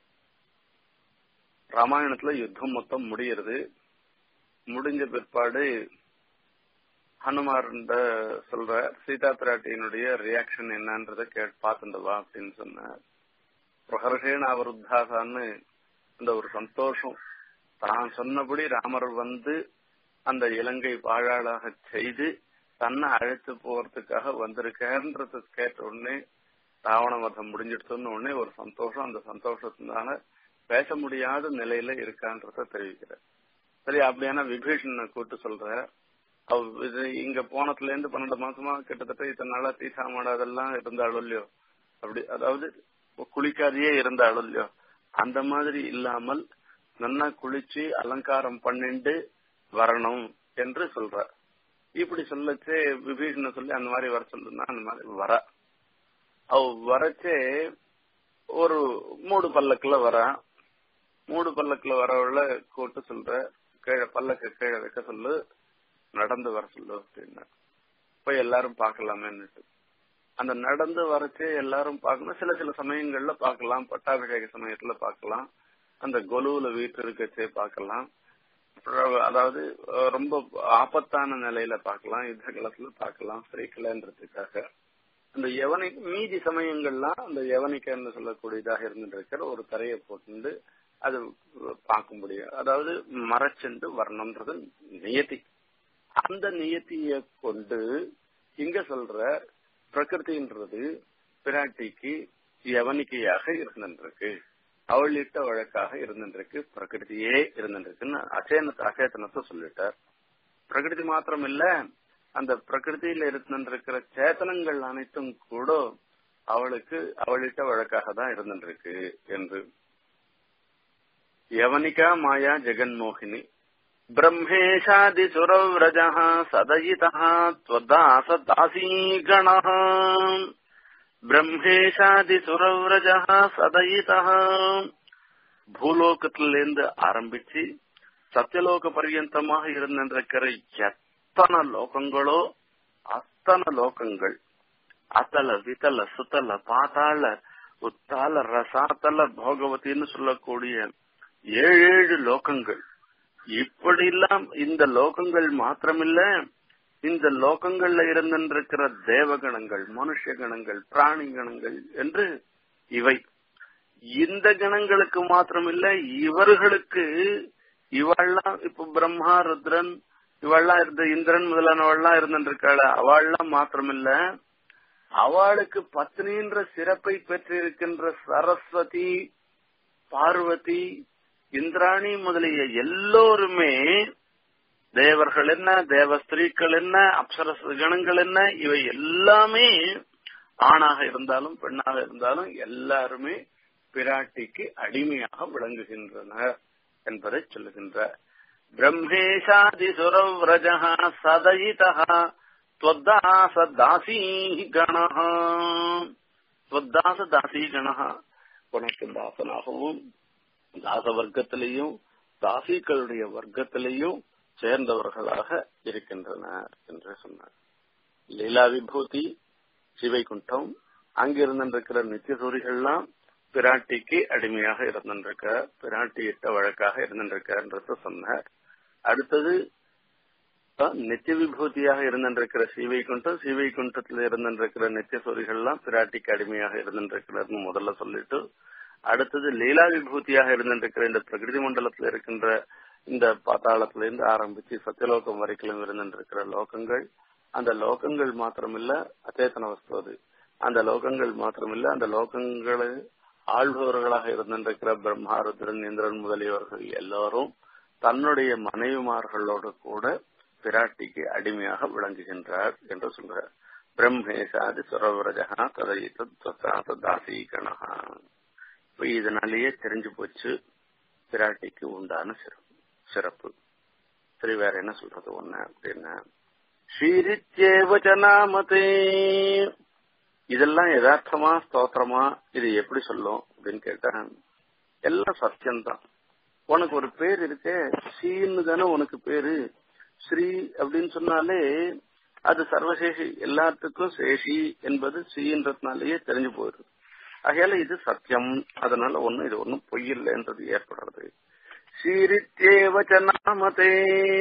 ராமாயணத்துல யுத்தம் மொத்தம் முடியறது முடிஞ்ச பிற்பாடு ஹனுமார் சொல்ற சீதா பிராட்டியினுடைய ரியாக்ஷன் என்னன்றத கேட்டு பார்த்துட்டு வா அப்படின்னு சொன்னார் பிரகர்ஷேன அவர் உத்தாசான்னு அந்த ஒரு சந்தோஷம் தான் சொன்னபடி ராமர் வந்து அந்த இலங்கை பாழாளாக செய்து தன்னை அழைத்து போறதுக்காக வந்திருக்கேன்றது கேட்ட உடனே ராவண வதம் முடிஞ்சிடுச்சுன்னு உடனே ஒரு சந்தோஷம் அந்த சந்தோஷத்தினால பேச முடியாத நிலையில இருக்கான்றத தெரிவிக்கிறார் சரி அப்படியான விபீஷணனை கூட்டு சொல்ற அவ இது இங்க போனதுல இருந்து பன்னெண்டு மாசமா கிட்டத்தட்ட இத்தனை நாளா தீ சாமாடாதெல்லாம் இருந்தாலும் இல்லையோ அப்படி அதாவது குளிக்காதையே இருந்தாலும் இல்லையோ அந்த மாதிரி இல்லாமல் நன்னா குளிச்சு அலங்காரம் பண்ணிண்டு வரணும் என்று சொல்ற இப்படி சொல்லச்சே விபீஷண சொல்லி அந்த மாதிரி வர சொல்லுன்னா அந்த மாதிரி வர அவ வரச்சே ஒரு மூடு பல்லக்குல வர மூடு பல்லக்குல வரவள கூட்டு சொல்ற கீழே பல்லக்கு கீழே வைக்க சொல்லு நடந்து வர சொல்லு அப்படின்னா போய் எல்லாரும் பாக்கலாமேன்னுட்டு அந்த நடந்து வரச்சே எல்லாரும் பார்க்கணும் சில சில சமயங்கள்ல பார்க்கலாம் பட்டாபிஷேக சமயத்துல பார்க்கலாம் அந்த கொலுவுல வீட்டு இருக்கச்சே பார்க்கலாம் அதாவது ரொம்ப ஆபத்தான நிலையில பார்க்கலாம் யுத்த காலத்துல பார்க்கலாம் ஸ்ரீக்கலன்றதுக்காக அந்த யவனை மீதி சமயங்கள்லாம் அந்த யவனிக்கன்னு சொல்லக்கூடியதாக இருந்துட்டு இருக்கிற ஒரு தரையை போட்டு அது பார்க்க முடியும் அதாவது மறைச்சென்று வரணும்ன்றது நியத்தி அந்த நியத்திய கொண்டு இங்க சொல்ற பிரகிருதின்றது பிராட்டிக்கு யவனிக்கையாக இருந்திருக்கு அவளிட்ட வழக்காக இருந்திருக்கு பிரகிருதியே இருந்திருக்குன்னு அச்சேன அச்சேதனத்தை சொல்லிட்டார் பிரகிருதி மாத்திரம் இல்ல அந்த பிரகிருதியில இருந்திருக்கிற சேத்தனங்கள் அனைத்தும் கூட அவளுக்கு அவளிட்ட வழக்காக தான் இருந்திருக்கு என்று யவனிகா மாயா ஜெகன்மோகினி பிரம்மேஷாதி சுரவ்ரஜ சதயித त्वदास दासीगण பிரம்மேஷாதி சுரவ்ரஜ சதயித பூலோகத்திலிருந்து ஆரம்பிச்சு சத்தியலோக பர்யந்தமாக இருந்திருக்கிற எத்தனை லோகங்களோ அத்தனை லோகங்கள் அத்தல வித்தல சுத்தல பாத்தாள உத்தால ரசாத்தல போகவத்தின்னு சொல்லக்கூடிய ஏழு ஏழு லோகங்கள் இப்படி எல்லாம் இந்த லோகங்கள் மாத்திரமில்ல இந்த லோகங்கள்ல இருந்திருக்கிற தேவகணங்கள் மனுஷ கணங்கள் பிராணி கணங்கள் என்று இவை இந்த கணங்களுக்கு மாத்திரமில்ல இவர்களுக்கு இவள்லாம் இப்ப பிரம்மா ருத்ரன் இவள்லாம் இருந்த இந்திரன் முதலானவள்லாம் இருந்திருக்காள் அவள்லாம் மாத்திரமில்ல அவளுக்கு பத்னின்ற சிறப்பை பெற்றிருக்கின்ற சரஸ்வதி பார்வதி இந்திராணி முதலிய எல்லோருமே தேவர்கள் என்ன தேவ ஸ்திரீக்கள் என்ன அப்சர கணங்கள் என்ன இவை எல்லாமே ஆணாக இருந்தாலும் பெண்ணாக இருந்தாலும் எல்லாருமே பிராட்டிக்கு அடிமையாக விளங்குகின்றனர் என்பதை சொல்லுகின்ற ब्रह्मेशादिसुरव्रजः सदयितः त्वद्दासदासी गणः त्वद्दासदासी गणः உனக்கு தாசனாகவும் தாச வர்க்கத்திலையும் தாசிகளுடைய வர்க்கத்திலையும் சேர்ந்தவர்களாக இருக்கின்றனர் என்று சொன்னார் லீலா விபூதி சிவைகுண்டம் அங்கிருந்திருக்கிற நித்தியசூரிகள்லாம் பிராட்டிக்கு அடிமையாக இருந்திருக்க பிராட்டி இட்ட வழக்காக இருந்திருக்கன்றத சொன்னார் அடுத்தது நித்திய விபூதியாக இருந்திருக்கிற ஸ்ரீவைகுண்டம் ஸ்ரீவைகுண்டத்தில் இருந்திருக்கிற நித்தியசூரிகள்லாம் பிராட்டிக்கு அடிமையாக இருந்திருக்கிறதுன்னு முதல்ல சொல்லிட்டு அடுத்தது லீலா விபூதியாக இருந்திருக்கிற இந்த பிரகிருதி மண்டலத்தில் இருக்கின்ற இந்த பாத்தாளத்திலிருந்து ஆரம்பிச்சு சத்தியலோகம் வரைக்கும் இருந்திருக்கிற லோகங்கள் அந்த லோகங்கள் மாத்திரமில்ல அச்சேதன வஸ்து அது அந்த லோகங்கள் மாத்திரமில்ல அந்த லோகங்களை ஆள்பவர்களாக இருந்திருக்கிற பிரம்மாருத்ரன் இந்திரன் முதலியவர்கள் எல்லாரும் தன்னுடைய மனைவிமார்களோடு கூட பிராட்டிக்கு அடிமையாக விளங்குகின்றார் என்று சொல்றார் பிரம்மேசாதி சுரவரஜா ததைத்த தாசீகணா இப்ப இதனாலேயே தெரிஞ்சு போச்சு பிராட்டிக்கு உண்டான சிறப்பு சரி வேற என்ன சொல்றது ஒண்ணு அப்படின்னா ஸ்ரீரித்யேவச்சனாமதே இதெல்லாம் யதார்த்தமா ஸ்தோத்திரமா இது எப்படி சொல்லும் அப்படின்னு கேட்டா எல்லாம் சத்தியம்தான் உனக்கு ஒரு பேர் இருக்கே ஸ்ரீன்னு தானே உனக்கு பேரு ஸ்ரீ அப்படின்னு சொன்னாலே அது சர்வசேஷி எல்லாத்துக்கும் சேஷி என்பது ஸ்ரீன்றதுனாலேயே தெரிஞ்சு போயிடுது ஆகையால இது சத்தியம் அதனால ஒண்ணும் இது ஒன்னும் பொய் இல்லைன்றது ஏற்படுறது ஸ்ரீரித்யேவச்சனாமதே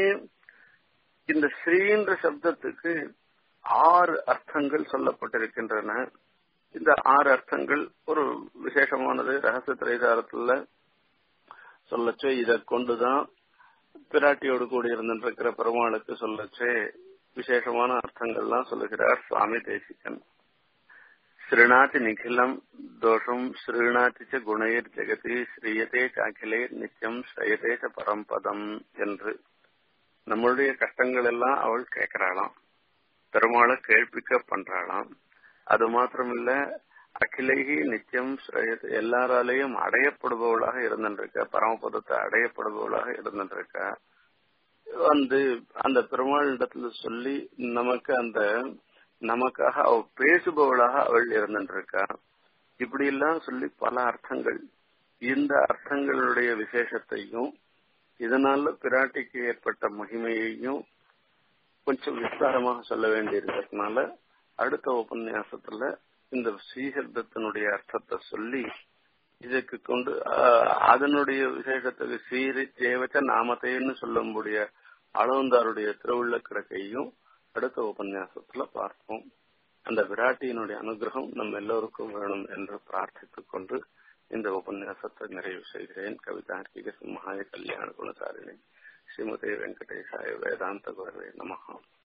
இந்த ஸ்ரீன்ற சப்தத்துக்கு ஆறு அர்த்தங்கள் சொல்லப்பட்டிருக்கின்றன இந்த ஆறு அர்த்தங்கள் ஒரு விசேஷமானது ரகசிய திரைதாரத்துல சொல்லச்சே இதை கொண்டுதான் பிராட்டியோடு கூடி இருந்திருக்கிற பெருமாளுக்கு சொல்லச்சே விசேஷமான அர்த்தங்கள்லாம் சொல்லுகிறார் சுவாமி தேசிகன் ஸ்ரீநாதி நிகிலம் தோஷம் ஸ்ரீநாதி ச குணையர் ஜெகதி ஸ்ரீயதே சாக்கிலே நித்தியம் ஸ்ரயதே ச பரம்பதம் என்று நம்மளுடைய கஷ்டங்கள் எல்லாம் அவள் கேட்கிறாளாம் பெருமாளை கேள்விக்க பண்றாளாம் அது மாத்திரமில்ல அகிலேகி நித்தியம் எல்லாராலையும் அடையப்படுபவளாக இருந்திருக்க பரமபதத்தை அடையப்படுபவளாக இருந்திருக்க வந்து அந்த பெருமாள் இடத்துல சொல்லி நமக்கு அந்த நமக்காக அவ பேசுபவளாக அவள் இருந்திருக்கா இப்படி எல்லாம் சொல்லி பல அர்த்தங்கள் இந்த அர்த்தங்களுடைய விசேஷத்தையும் இதனால பிராட்டிக்கு ஏற்பட்ட மகிமையையும் கொஞ்சம் விஸ்தாரமாக சொல்ல வேண்டியிருக்கிறதுனால அடுத்த உபன்யாசத்துல இந்த ஸ்ரீசப்தத்தினுடைய அர்த்தத்தை சொல்லி இதுக்கு கொண்டு அதனுடைய விசேஷத்துக்கு ஸ்ரீரி தேவச்ச நாமத்தைன்னு சொல்லும்படிய அளவந்தாருடைய திருவுள்ள கிடக்கையும் அடுத்த உபன்யாசத்துல பார்ப்போம் அந்த விராட்டியினுடைய அனுகிரகம் நம் எல்லோருக்கும் வேணும் என்று பிரார்த்தித்துக் கொண்டு இந்த உபன்யாசத்தை நிறைவு செய்கிறேன் கவிதார்க்கிக சிம்ஹாய கல்யாண குணசாரிணி ஸ்ரீமதே வெங்கடேசாய வேதாந்த குரவே நமகா